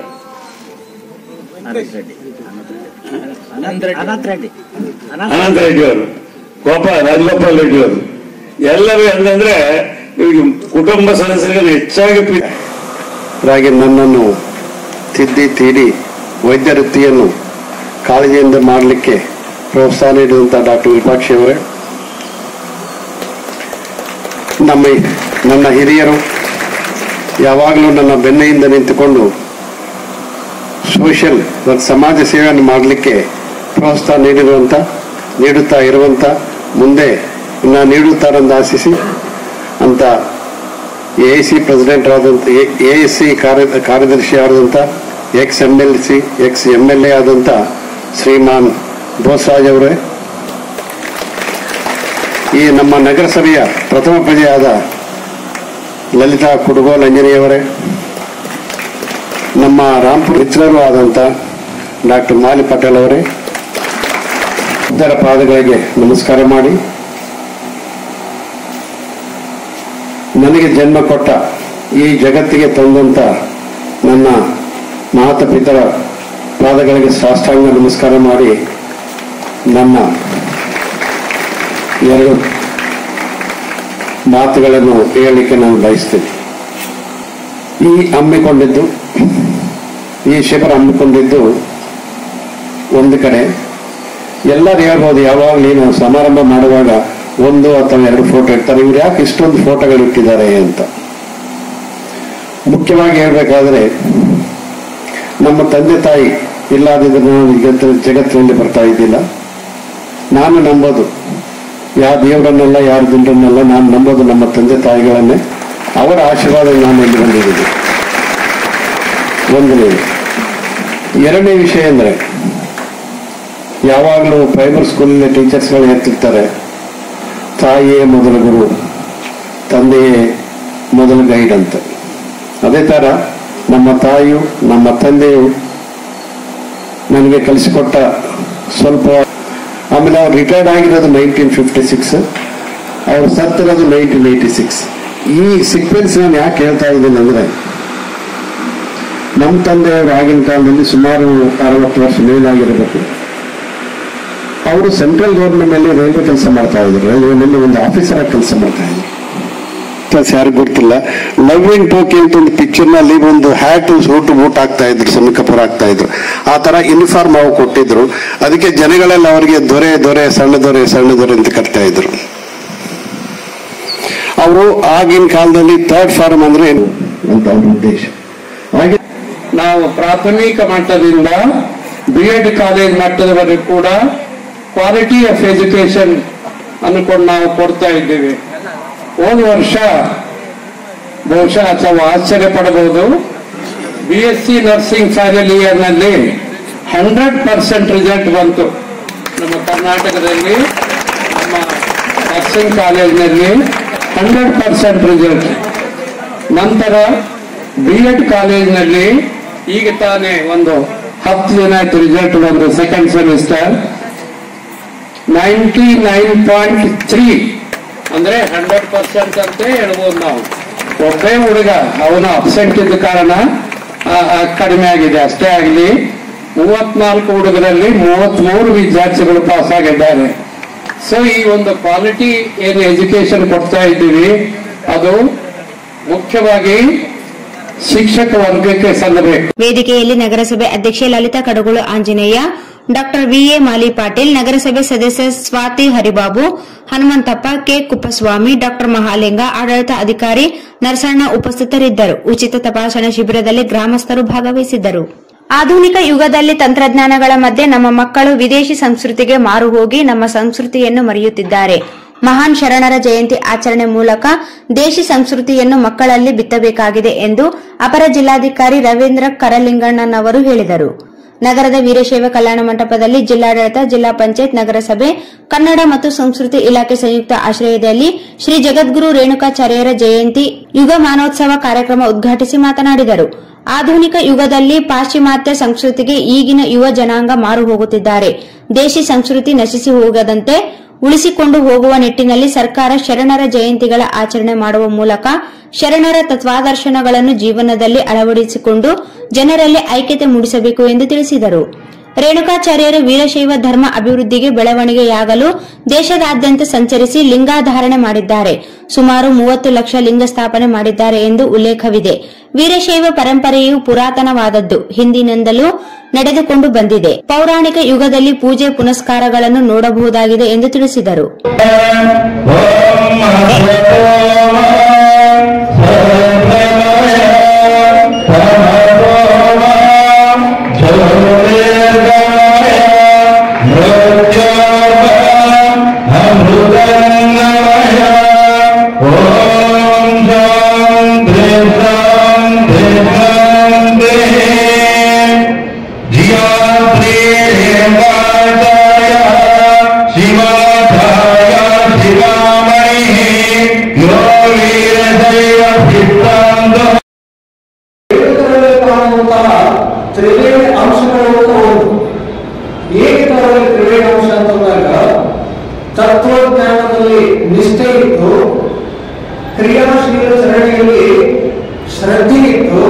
ಅನಂತ ರೆಡ್ಡಿ ಅವರು ಗೋಪ ರಾಜಗೋಪಾಲ್ ರೆಡ್ಡಿ ಅವರು ಎಲ್ಲರೂ ಅಂತಂದ್ರೆ ಇವ್ರಿಗೆ ಕುಟುಂಬ ಸದಸ್ಯರಿಗೆ ಹೆಚ್ಚಾಗಿ ಪ್ರೀತಿ ರಾಗಿ ನನ್ನನ್ನು ತಿದ್ದಿ ತೀಡಿ ವೈದ್ಯ ವೃತ್ತಿಯನ್ನು ಕಾಳಜಿಯಿಂದ ಮಾಡಲಿಕ್ಕೆ ಪ್ರೋತ್ಸಾಹ ನೀಡಿದಂಥ ಡಾಕ್ಟರ್ ವಿಪಾಕ್ಷಿ ಅವರೇ ನಮ್ಮ ನನ್ನ ಹಿರಿಯರು ಯಾವಾಗಲೂ ನನ್ನ ಬೆನ್ನೆಯಿಂದ ನಿಂತುಕೊಂಡು ಸೋಷಿಯಲ್ ಮತ್ತು ಸಮಾಜ ಸೇವೆಯನ್ನು ಮಾಡಲಿಕ್ಕೆ ಪ್ರೋತ್ಸಾಹ ನೀಡಿರುವಂಥ ನೀಡುತ್ತಾ ಇರುವಂಥ ಮುಂದೆ ಇನ್ನ ನೀಡುತ್ತಾರೆಂದು ಆಶಿಸಿ ಅಂತ ಎ ಐ ಸಿ ಪ್ರೆಸಿಡೆಂಟ್ ಆದಂಥ ಎ ಐ ಸಿ ಕಾರ್ಯ ಕಾರ್ಯದರ್ಶಿ ಆದಂಥ X M L C X M L A ಆದಂಥ ಶ್ರೀಮಾನ್ ಬೋಸರಾಜ್ ಅವರೇ ಈ ನಮ್ಮ ನಗರಸಭೆಯ ಪ್ರಥಮ ಪ್ರಜೆಯಾದ ಲಲಿತಾ ಕುಡುಗೋಲ್ ಅಂಜನೇಯವರೇ ನಮ್ಮ ರಾಂಪುರ ಮಿತ್ರರು ಆದಂಥ ಡಾಕ್ಟರ್ ಮಾಲಿ ಪಟೇಲ್ ಅವರೇ ಇದರ ಪಾದಗಳಿಗೆ ನಮಸ್ಕಾರ ಮಾಡಿ ನನಗೆ ಜನ್ಮ ಕೊಟ್ಟ ಈ ಜಗತ್ತಿಗೆ ತಂದಂತ ನನ್ನ ಮಾತಪಿತರ ಪಾದಗಳಿಗೆ ಸಾಷ್ಟಾಂಗ ನಮಸ್ಕಾರ ಮಾಡಿ ನನ್ನ ಎರಡು ಮಾತುಗಳನ್ನು ಹೇಳಲಿಕ್ಕೆ ನಾನು ಬಯಸ್ತೇನೆ ಈ ಹಮ್ಮಿಕೊಂಡಿದ್ದು ಈ ಶಿಬಿರ ಹಮ್ಮಿಕೊಂಡಿದ್ದು ಒಂದು ಕಡೆ ಎಲ್ಲರೂ ಹೇಳ್ಬೋದು ಯಾವಾಗ ನೀನು ಸಮಾರಂಭ ಮಾಡುವಾಗ ಒಂದು ಅಥವಾ ಎರಡು ಫೋಟೋ ಇಡ್ತಾರೆ ಇವ್ರು ಯಾಕೆ ಇಷ್ಟೊಂದು ಫೋಟೋಗಳು ಇಟ್ಟಿದ್ದಾರೆ ಅಂತ ಮುಖ್ಯವಾಗಿ ಹೇಳ್ಬೇಕಾದ್ರೆ ನಮ್ಮ ತಂದೆ ತಾಯಿ ಇಲ್ಲದಿದ್ರೆ ನಾನು ಜಗತ್ತ- ಜಗತ್ತಿನಲ್ಲಿ ಬರ್ತಾ ಇದ್ದಿಲ್ಲ ನಾನು ನಂಬೋದು ಯಾವ ದೇವರನ್ನೆಲ್ಲ ಯಾರ ಜನರನ್ನೆಲ್ಲ ನಾನು ನಂಬೋದು ನಮ್ಮ ತಂದೆ ತಾಯಿಗಳನ್ನೇ ಅವರ ಆಶೀರ್ವಾದ ನಾನು ಇಲ್ಲಿ ಬಂದಿದ್ದೀನಿ ಒಂದನೇ ಎರಡನೇ ವಿಷಯ ಅಂದ್ರೆ ಯಾವಾಗಲೂ ಪ್ರೈಮರಿ ಸ್ಕೂಲಲ್ಲಿ ಟೀಚರ್ಸ್ಗಳು ಹೇಳ್ತಿರ್ತಾರೆ ತಾಯಿಯೇ ಮೊದಲ ಗುರು ತಂದೆಯೇ ಮೊದಲ ಗೈಡ್ ಅಂತ ಅದೇ ತರ ನಮ್ಮ ತಾಯಿಯು ನಮ್ಮ ತಂದೆಯು ನನಗೆ ಕಲಿಸಿಕೊಟ್ಟ ಸ್ವಲ್ಪ ಆಮೇಲೆ ಅವ್ರು ರಿಟೈರ್ಡ್ ಆಗಿರೋದು ನೈನ್ಟೀನ್ ಫಿಫ್ಟಿ ಸಿಕ್ಸ್ ಅವ್ರು ಸತ್ತಿರೋದು ನೈನ್ಟೀನ್ ಏಯ್ಟಿ ಸಿಕ್ಸ್ ಈ ಸೀಕ್ವೆನ್ಸ್ ನಾನು ಯಾಕೆ ಹೇಳ್ತಾ ಇದ್ದೀನಿ ಅಂದ್ರೆ ನಮ್ಮ ತಂದೆಯವರು ಆಗಿನ ಕಾಲದಲ್ಲಿ ಸುಮಾರು ಅರವತ್ತು ವರ್ಷ ಮೇಲಾಗಿರಬೇಕು ಅವರು ಸೆಂಟ್ರಲ್ ಗೌರ್ಮೆಂಟ್ ನಲ್ಲಿ ರೈಲ್ವೆ ಕೆಲಸ ಮಾಡ್ತಾ ಇದ್ರು ರೈಲ್ವೆನಲ್ಲಿ ಒಂದು ಆಫೀಸರ್ ಆಗಿ ಕೆಲಸ ಮಾಡ್ತಾ ಇದ್ರು ಯಾರಿಗೂ ಗೊತ್ತಿಲ್ಲ ಲವ್ ಇನ್ ಟೋಕಿ ಅಂತ ಒಂದು ಪಿಕ್ಚರ್ ನಲ್ಲಿ ಒಂದು ಹ್ಯಾಟ್ ಸೂಟ್ ಬೂಟ್ ಹಾಕ್ತಾ ಇದ್ರು ಸಣ್ಣ ಕಪೂರ್ ಹಾಕ್ತಾ ಇದ್ರು ಆ ತರ ಯೂನಿಫಾರ್ಮ್ ಅವು ಕೊಟ್ಟಿದ್ರು ಅದಕ್ಕೆ ಜನಗಳೆಲ್ಲ ಅವರಿಗೆ ದೊರೆ ದೊರೆ ಸಣ್ಣ ದೊರೆ ಸಣ್ಣ ದೊರೆ ಅಂತ ಕರ್ತಾ ಇದ್ರು ಅವರು ಆಗಿನ ಕಾಲದಲ್ಲಿ ಥರ್ಡ್ ಫಾರ್ಮ್ ಅಂದ್ರೆ ಏನು ಅಂತ ಅವ್ರ ಉದ್ದೇಶ ಹಾಗೆ ನಾವು ಪ್ರಾಥಮಿಕ ಮಟ್ಟದಿಂದ ಬಿ ಎಡ್ ಕಾಲೇಜ್ ಮಟ್ಟದವರೆಗೂ ಕೂಡ ಕ್ವಾಲಿಟಿ ಆಫ್ ಎಜುಕೇಶನ್ ಅನ್ಕೊಂಡು ನಾವು ಕೊಡ್ತಾ ಇದ್ದೀವಿ ಹೋದ ವರ್ಷ ಬಹುಶಃ ಅಥವಾ ಆಶ್ಚರ್ಯ ಪಡಬಹುದು B S C nursing final year ನಲ್ಲಿ ಹಂಡ್ರೆಡ್ ಪರ್ಸೆಂಟ್ ರಿಸಲ್ಟ್ ಬಂತು ನಮ್ಮ ಕರ್ನಾಟಕದಲ್ಲಿ ನರ್ಸಿಂಗ್ ಕಾಲೇಜಿನಲ್ಲಿ ಹಂಡ್ರೆಡ್ ಪರ್ಸೆಂಟ್ ರಿಸಲ್ಟ್ ನಂತರ ಬಿ ಎಡ್ ಕಾಲೇಜಿನಲ್ಲಿ ಈಗ ತಾನೇ ಒಂದು ಹತ್ತು ದಿನ ಆಯ್ತು ರಿಸಲ್ಟ್ ಬಂದು second semester ninety nine point three ಅಂದ್ರೆ ಹಂಡ್ರೆಡ್ ಪರ್ಸೆಂಟ್ ಅಂತ ಹೇಳ್ಬೋದು ನಾವು ಒಬ್ಬೇ ಹುಡುಗ ಅವನು ಅಬ್ಸೆಂಟ್ ಇದ್ದ ಕಾರಣ ಆ, ಆ, ಕಡಿಮೆ ಆಗಿದೆ ಅಷ್ಟೇ ಆಗಲಿ ಮೂವತ್ನಾಲ್ಕು ಹುಡುಗರಲ್ಲಿ ಮೂವತ್ಮೂರು ವಿದ್ಯಾರ್ಥಿಗಳು ಪಾಸ್ ಆಗಿದ್ದಾರೆ ಸೊ ಈ ಒಂದು ಕ್ವಾಲಿಟಿ ಏನು ಎಜುಕೇಶನ್ ಕೊಡ್ತಾ ಇದ್ದೀವಿ ಅದು ಮುಖ್ಯವಾಗಿ ಶಿಕ್ಷಕ ವರ್ಗಕ್ಕೆ ಸಲ್ಲಬೇಕು ವೇದಿಕೆಯಲ್ಲಿ ನಗರಸಭೆ ಅಧ್ಯಕ್ಷೆ ಲಲಿತಾ ಕಡಗುಳು ಆಂಜನೇಯ ಡಾಕ್ಟರ್ ವಿಎ ಮಾಲಿ ಪಾಟೀಲ್ ನಗರಸಭೆ ಸದಸ್ಯ ಸ್ವಾತಿ ಹರಿಬಾಬು ಹನುಮಂತಪ್ಪ ಕೆ ಕುಪ್ಪಸ್ವಾಮಿ ಡಾಕ್ಟರ್ ಮಹಾಲಿಂಗ ಆಡಳಿತ ಅಧಿಕಾರಿ ನರಸಣ್ಣ ಉಪಸ್ಥಿತರಿದ್ದರು ಉಚಿತ ತಪಾಸಣಾ ಶಿಬಿರದಲ್ಲಿ ಗ್ರಾಮಸ್ಥರು ಭಾಗವಹಿಸಿದ್ದರು ಆಧುನಿಕ ಯುಗದಲ್ಲಿ ತಂತ್ರಜ್ಞಾನಗಳ ಮಧ್ಯೆ ನಮ್ಮ ಮಕ್ಕಳು ವಿದೇಶಿ ಸಂಸ್ಕೃತಿಗೆ ಮಾರು ಹೋಗಿ ನಮ್ಮ ಸಂಸ್ಕೃತಿಯನ್ನು ಮರೆಯುತ್ತಿದ್ದಾರೆ ಮಹಾನ್ ಶರಣರ ಜಯಂತಿ ಆಚರಣೆ ಮೂಲಕ ದೇಶಿ ಸಂಸ್ಕೃತಿಯನ್ನು ಮಕ್ಕಳಲ್ಲಿ ಬಿತ್ತಬೇಕಾಗಿದೆ ಎಂದು ಅಪರ ಜಿಲ್ಲಾಧಿಕಾರಿ ರವೀಂದ್ರ ಕರಲಿಂಗಣ್ಣನವರು ಹೇಳಿದರು ನಗರದ ವೀರಶೈವ ಕಲ್ಯಾಣ ಮಂಟಪದಲ್ಲಿ ಜಿಲ್ಲಾಡಳಿತ ಜಿಲ್ಲಾ ಪಂಚಾಯತ್ ನಗರಸಭೆ ಕನ್ನಡ ಮತ್ತು ಸಂಸ್ಕೃತಿ ಇಲಾಖೆ ಸಂಯುಕ್ತ ಆಶ್ರಯದಲ್ಲಿ ಶ್ರೀ ಜಗದ್ಗುರು ರೇಣುಕಾಚಾರ್ಯರ ಜಯಂತಿ ಯುಗ ಮಾನೋತ್ಸವ ಕಾರ್ಯಕ್ರಮ ಉದ್ಘಾಟಿಸಿ ಮಾತನಾಡಿದರು ಆಧುನಿಕ ಯುಗದಲ್ಲಿ ಪಾಶ್ಚಿಮಾತ್ಯ ಸಂಸ್ಕೃತಿಗೆ ಈಗಿನ ಯುವ ಜನಾಂಗ ಮಾರು ಹೋಗುತ್ತಿದ್ದಾರೆ ದೇಶಿ ಸಂಸ್ಕೃತಿ ನಶಿಸಿ ಹೋಗದಂತೆ ಉಳಿಸಿಕೊಂಡು ಹೋಗುವ ನಿಟ್ಟಿನಲ್ಲಿ ಸರ್ಕಾರ ಶರಣರ ಜಯಂತಿಗಳ ಆಚರಣೆ ಮಾಡುವ ಮೂಲಕ ಶರಣರ ತತ್ವಾದರ್ಶನಗಳನ್ನು ಜೀವನದಲ್ಲಿ ಅಳವಡಿಸಿಕೊಂಡು ಜನರಲ್ಲಿ ಐಕ್ಯತೆ ಮೂಡಿಸಬೇಕು ಎಂದು ತಿಳಿಸಿದರು ರೇಣುಕಾಚಾರ್ಯರು ವೀರಶೈವ ಧರ್ಮ ಅಭಿವೃದ್ಧಿಗೆ ಬೆಳವಣಿಗೆಯಾಗಲು ದೇಶದಾದ್ಯಂತ ಸಂಚರಿಸಿ ಲಿಂಗಾಧಾರಣೆ ಮಾಡಿದ್ದಾರೆ ಸುಮಾರು ಮೂವತ್ತು ಲಕ್ಷ ಲಿಂಗ ಸ್ಥಾಪನೆ ಮಾಡಿದ್ದಾರೆ ಎಂದು ಉಲ್ಲೇಖವಿದೆ ವೀರಶೈವ ಪರಂಪರೆಯು ಪುರಾತನವಾದದ್ದು ಹಿಂದಿನಿಂದಲೂ ನಡೆದುಕೊಂಡು ಬಂದಿದೆ ಪೌರಾಣಿಕ ಯುಗದಲ್ಲಿ ಪೂಜೆ ಪುನಸ್ಕಾರಗಳನ್ನು ನೋಡಬಹುದಾಗಿದೆ ಎಂದು ತಿಳಿಸಿದರು ಕಾಣುವಂತಹ ತ್ರಿವೇಣಿ ಅಂಶಗಳು ಅಂತ ಒಂದು ಏಕತರದಲ್ಲಿ ತ್ರಿವೇಣಿ ಅಂಶ ಅಂತಂದಾಗ ತತ್ವಜ್ಞಾನದಲ್ಲಿ ನಿಷ್ಠೆ ಇತ್ತು ಕ್ರಿಯಾಶೀಲ ಚರಣೆಯಲ್ಲಿ ಶ್ರದ್ಧೆ ಇತ್ತು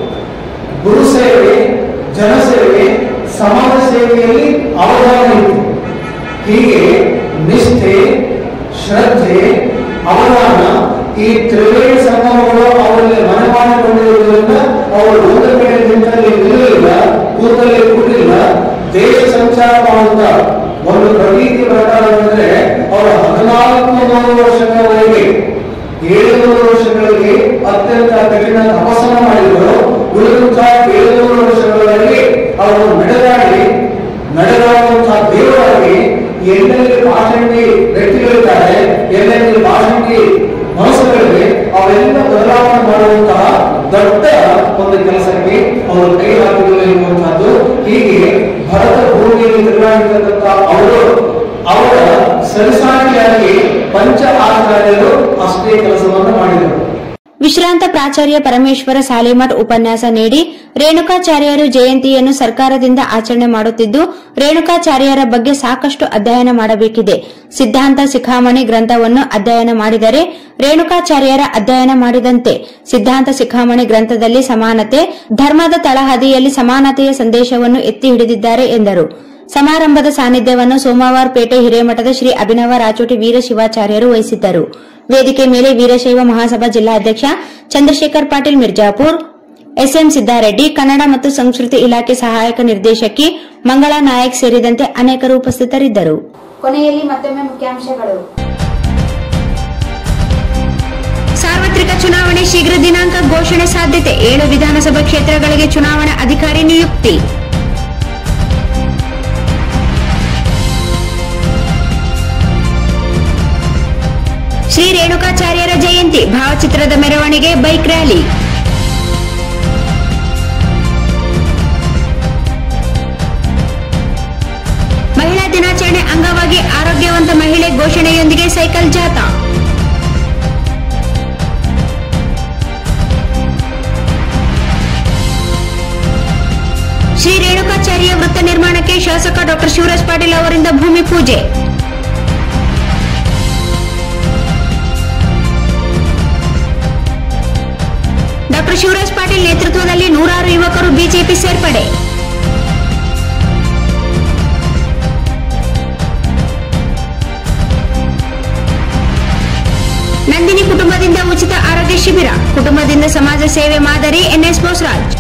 ಗುರು ಸೇವೆ ಜನಸೇವೆ ಸಮಾಜ ಸೇವೆಯಲ್ಲಿ ಅವಧಾನ ಇತ್ತು ಹೀಗೆ ನಿಷ್ಠೆ ಶ್ರದ್ಧೆ ಅವಧಾನ ಈ ತ್ರಿವೇಣಿ ಸಂಗಮಗಳು ಅವರಲ್ಲಿ ಮನೆ ಮಾಡಿಕೊಂಡಿರುವುದರಿಂದ ಅವರು ಒಂದು ಕಡೆ ನಿಂತಲ್ಲಿ ನಿಲ್ಲಲಿಲ್ಲ ಕೂತಲ್ಲಿ ಕೂಡಲಿಲ್ಲ ದೇಶ ಸಂಚಾರ ಮಾಡುವಂತ ಒಂದು ಪ್ರತೀತಿ ಪ್ರಕಾರವೆಂದರೆ ಅವರು ಹದಿನಾಲ್ಕು ನೂರು ವರ್ಷಗಳವರೆಗೆ ಏಳುನೂರು ವರ್ಷಗಳಿಗೆ ಅತ್ಯಂತ ಕಠಿಣ ತಪಸ್ಸನ್ನು ಮಾಡಿದರು ಉಳಿದಂತಹ ಏಳುನೂರು ವರ್ಷಗಳಲ್ಲಿ ಅವರು ನಡೆದಾಡಿ ನಡೆದಾಡುವಂತಹ ದೇವರಾಗಿ ಎಲ್ಲೆಲ್ಲಿ ಪಾಷಂಡಿ ವ್ಯಕ್ತಿಗಳಿದ್ದಾರೆ ಎಲ್ಲೆಲ್ಲಿ ಪಾಷಂಡಿ ಮನಸ್ಸುಗಳಿವೆ ಅವೆಲ್ಲ ಬದಲಾವಣೆ ಮಾಡುವಂತಹ ದೊಡ್ಡ ಒಂದು ಕೆಲಸಕ್ಕೆ ಅವರು ಕೈ ಹಾಕಿದ್ರು ಎನ್ನುವಂತಹದ್ದು ಹೀಗೆ ಭರತ ಭೂಮಿಯಲ್ಲಿ ತಿರುಗಾಡಿರ್ತಕ್ಕಂಥ ಅವರು ಅವರ ಸರಿಸಾಟಿಯಾಗಿ ಪಂಚ ಆಚಾರ್ಯರು ಅಷ್ಟೇ ಕೆಲಸವನ್ನು ಮಾಡಿದರು ವಿಶ್ರಾಂತ ಪ್ರಾಚಾರ್ಯ ಪರಮೇಶ್ವರ ಸಾಲಿಮಠ್ ಉಪನ್ಯಾಸ ನೀಡಿ ರೇಣುಕಾಚಾರ್ಯರು ಜಯಂತಿಯನ್ನು ಸರ್ಕಾರದಿಂದ ಆಚರಣೆ ಮಾಡುತ್ತಿದ್ದು ರೇಣುಕಾಚಾರ್ಯರ ಬಗ್ಗೆ ಸಾಕಷ್ಟು ಅಧ್ಯಯನ ಮಾಡಬೇಕಿದೆ ಸಿದ್ಧಾಂತ ಶಿಖಾಮಣಿ ಗ್ರಂಥವನ್ನು ಅಧ್ಯಯನ ಮಾಡಿದರೆ ರೇಣುಕಾಚಾರ್ಯರ ಅಧ್ಯಯನ ಮಾಡಿದಂತೆ ಸಿದ್ಧಾಂತ ಶಿಖಾಮಣಿ ಗ್ರಂಥದಲ್ಲಿ ಸಮಾನತೆ ಧರ್ಮದ ತಳಹದಿಯಲ್ಲಿ ಸಮಾನತೆಯ ಸಂದೇಶವನ್ನು ಎತ್ತಿ ಹಿಡಿದಿದ್ದಾರೆ ಎಂದರು ಸಮಾರಂಭದ ಸಾನ್ನಿಧ್ಯವನ್ನು ಸೋಮವಾರ ಪೇಟೆ ಹಿರೇಮಠದ ಶ್ರೀ ಅಭಿನವ ರಾಚೋಟಿ ವೀರ ಶಿವಾಚಾರ್ಯರು ವಹಿಸಿದ್ದರು ವೇದಿಕೆ ಮೇಲೆ ವೀರಶೈವ ಮಹಾಸಭಾ ಜಿಲ್ಲಾಧ್ಯಕ್ಷ ಚಂದ್ರಶೇಖರ್ ಪಾಟೀಲ್ ಮಿರ್ಜಾಪುರ್ ಎಸ್ಎಂ ಸಿದ್ದಾರೆಡ್ಡಿ ಕನ್ನಡ ಮತ್ತು ಸಂಸ್ಕೃತಿ ಇಲಾಖೆ ಸಹಾಯಕ ನಿರ್ದೇಶಕಿ ಮಂಗಳಾ ನಾಯಕ್ ಸೇರಿದಂತೆ ಅನೇಕರು ಉಪಸ್ಥಿತರಿದ್ದರು ಕೊನೆಯಲ್ಲಿ ಮತ್ತೊಮ್ಮೆ ಮುಖ್ಯಾಂಶಗಳು ಸಾರ್ವತ್ರಿಕ ಚುನಾವಣೆ ಶೀಘ್ರ ದಿನಾಂಕ ಘೋಷಣೆ ಸಾಧ್ಯತೆ ಏಳು ವಿಧಾನಸಭಾ ಕ್ಷೇತ್ರಗಳಿಗೆ ಚುನಾವಣಾ ಅಧಿಕಾರಿ ನಿಯುಕ್ತಿ ಶ್ರೀ ರೇಣುಕಾಚಾರ್ಯರ ಜಯಂತಿ ಭಾವಚಿತ್ರದ ಮೆರವಣಿಗೆ ಬೈಕ್ ರ್ಯಾಲಿ ಮಹಿಳಾ ದಿನಾಚರಣೆ ಅಂಗವಾಗಿ ಆರೋಗ್ಯವಂತ ಮಹಿಳೆ ಘೋಷಣೆಯೊಂದಿಗೆ ಸೈ ಸೈಕಲ್ ಜಾಥಾ ಶ್ರೀ ರೇಣುಕಾಚಾರ್ಯ ವೃತ್ತ ನಿರ್ಮಾಣಕ್ಕೆ ಶಾಸಕ ಡಾಕ್ಟರ್ ಶಿವರಾಜ್ ಪಾಟೀಲ್ ಅವರಿಂದ ಭೂಮಿ ಪೂಜೆ ಡಾಕ್ಟರ್ ಶಿವರಾಜ್ ಪಾಟೀಲ್ ನೇತೃತ್ವದಲ್ಲಿ ನೂರಾರು ಯುವಕರು ಬಿಜೆಪಿ ಸೇರ್ಪಡೆ ನಂದಿನಿ ಕುಟುಂಬದಿಂದ ಉಚಿತ ಆರೋಗ್ಯ ಶಿಬಿರ ಕುಟುಂಬದಿಂದ ಸಮಾಜ ಸೇವೆ ಮಾದರಿ ಎನ್ಎಸ್ ಬೋಸರಾಜ್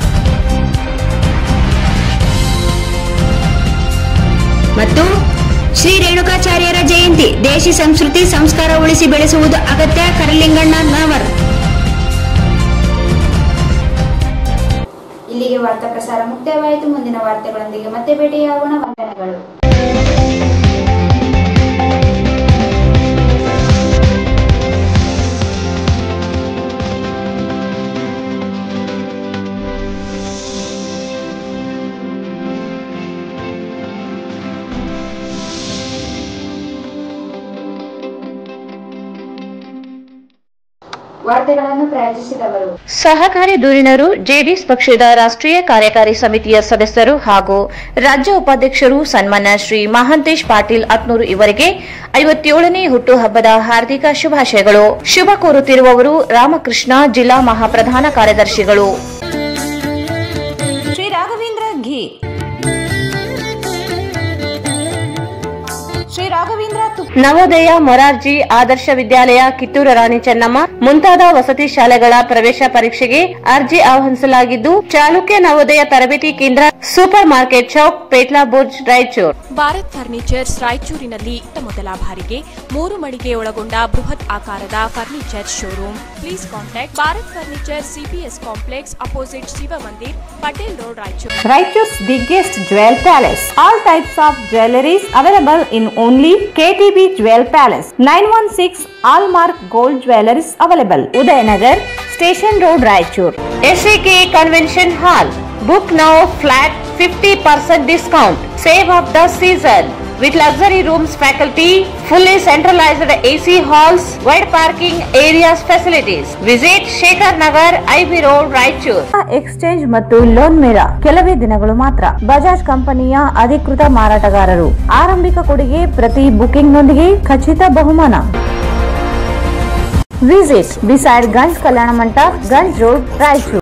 ಮತ್ತು ಶ್ರೀ ರೇಣುಕಾಚಾರ್ಯರ ಜಯಂತಿ ದೇಶಿ ಸಂಸ್ಕೃತಿ ಸಂಸ್ಕಾರ ಉಳಿಸಿ ಬೆಳೆಸುವುದು ಅಗತ್ಯ ಕರಲಿಂಗಣ್ಣ ನವರ್ ಇಲ್ಲಿಗೆ ವಾರ್ತಾ ಪ್ರಸಾರ ಮುಕ್ತಾಯವಾಯಿತು ಮುಂದಿನ ವಾರ್ತೆಗಳೊಂದಿಗೆ ಮತ್ತೆ ಭೇಟಿಯಾಗೋಣ ವಂದನೆಗಳು ವಾರ್ತೆಗಳನ್ನು ಪ್ರಾಯೋಜಿಸಿದವರು ಸಹಕಾರಿ ಧುರೀಣರು ಜೆಡಿಎಸ್ ಪಕ್ಷದ ರಾಷ್ಟ್ರೀಯ ಕಾರ್ಯಕಾರಿ ಸಮಿತಿಯ ಸದಸ್ಯರು ಹಾಗೂ ರಾಜ್ಯ ಉಪಾಧ್ಯಕ್ಷರು ಸನ್ಮಾನ್ಯ ಶ್ರೀ ಮಹಾಂತೇಶ್ ಪಾಟೀಲ್ ಅತ್ನೂರು ಇವರಿಗೆ ಐವತ್ತೇಳನೇ ಹುಟ್ಟುಹಬ್ಬದ ಹಾರ್ದಿಕ ಶುಭಾಶಯಗಳು ಶುಭ ಕೋರುತ್ತಿರುವವರು ರಾಮಕೃಷ್ಣ ಜಿಲ್ಲಾ ಮಹಾಪ್ರಧಾನ ಕಾರ್ಯದರ್ಶಿಗಳು ಶ್ರೀ ರಾಘವೇಂದ್ರ ಘೀ ಶ್ರೀ ರಾಘವೇಂದ್ರ ತುಪ್ಪ ನವೋದಯ ಮೊರಾರ್ಜಿ ಆದರ್ಶ ವಿದ್ಯಾಲಯ ಕಿತ್ತೂರು ರಾಣಿ ಚೆನ್ನಮ್ಮ ಮುಂತಾದ ವಸತಿ ಶಾಲೆಗಳ ಪ್ರವೇಶ ಪರೀಕ್ಷೆಗೆ ಅರ್ಜಿ ಆಹ್ವಾನಿಸಲಾಗಿದ್ದು ಚಾಲುಕ್ಯ ನವೋದಯ ತರಬೇತಿ ಕೇಂದ್ರ super market Chowk Petla Burj Raichur Bharat furnitures ರಾಯಚೂರಿನಲ್ಲಿ ಇತ್ತ ಮೊದಲ ಬಾರಿಗೆ ಮೂರು ಮಳಿಗೆ ಒಳಗೊಂಡ ಬೃಹತ್ ಆಕಾರದ furniture showroom please contact Bharat furniture CPS complex opposite Shiva Mandir Patel road Raichur Raichur's biggest jewel palace. All types of jewelries available in only KTB Jewel Palace. 916 Allmark Gold Jewelries available. Udayanagar, Station Road, Raichur. SCK convention hall book now flat fifty percent discount save of the season with luxury rooms faculty, fully centralized AC halls, wide parking areas facilities. Visit Shekhar Nagar, IB Road, Raichur. Exchange ಮತ್ತು loan mela ಕೆಲವೇ ದಿನಗಳು ಮಾತ್ರ ಬಜಾಜ್ ಕಂಪನಿಯ ಅಧಿಕೃತ ಮಾರಾಟಗಾರರು ಆರಂಭಿಕ ಕೊಡುಗೆ ಪ್ರತಿ ಬುಕಿಂಗ್ನೊಂದಿಗೆ ಖಚಿತ ಬಹುಮಾನ ವಿಸಿಟ್ ಬಿಸೈಡ್ ಗಂಜ್ ಕಲ್ಯಾಣ ಮಂಟಪ ಗಂಜ್ ರೋಡ್ ರಾಯಚೂರು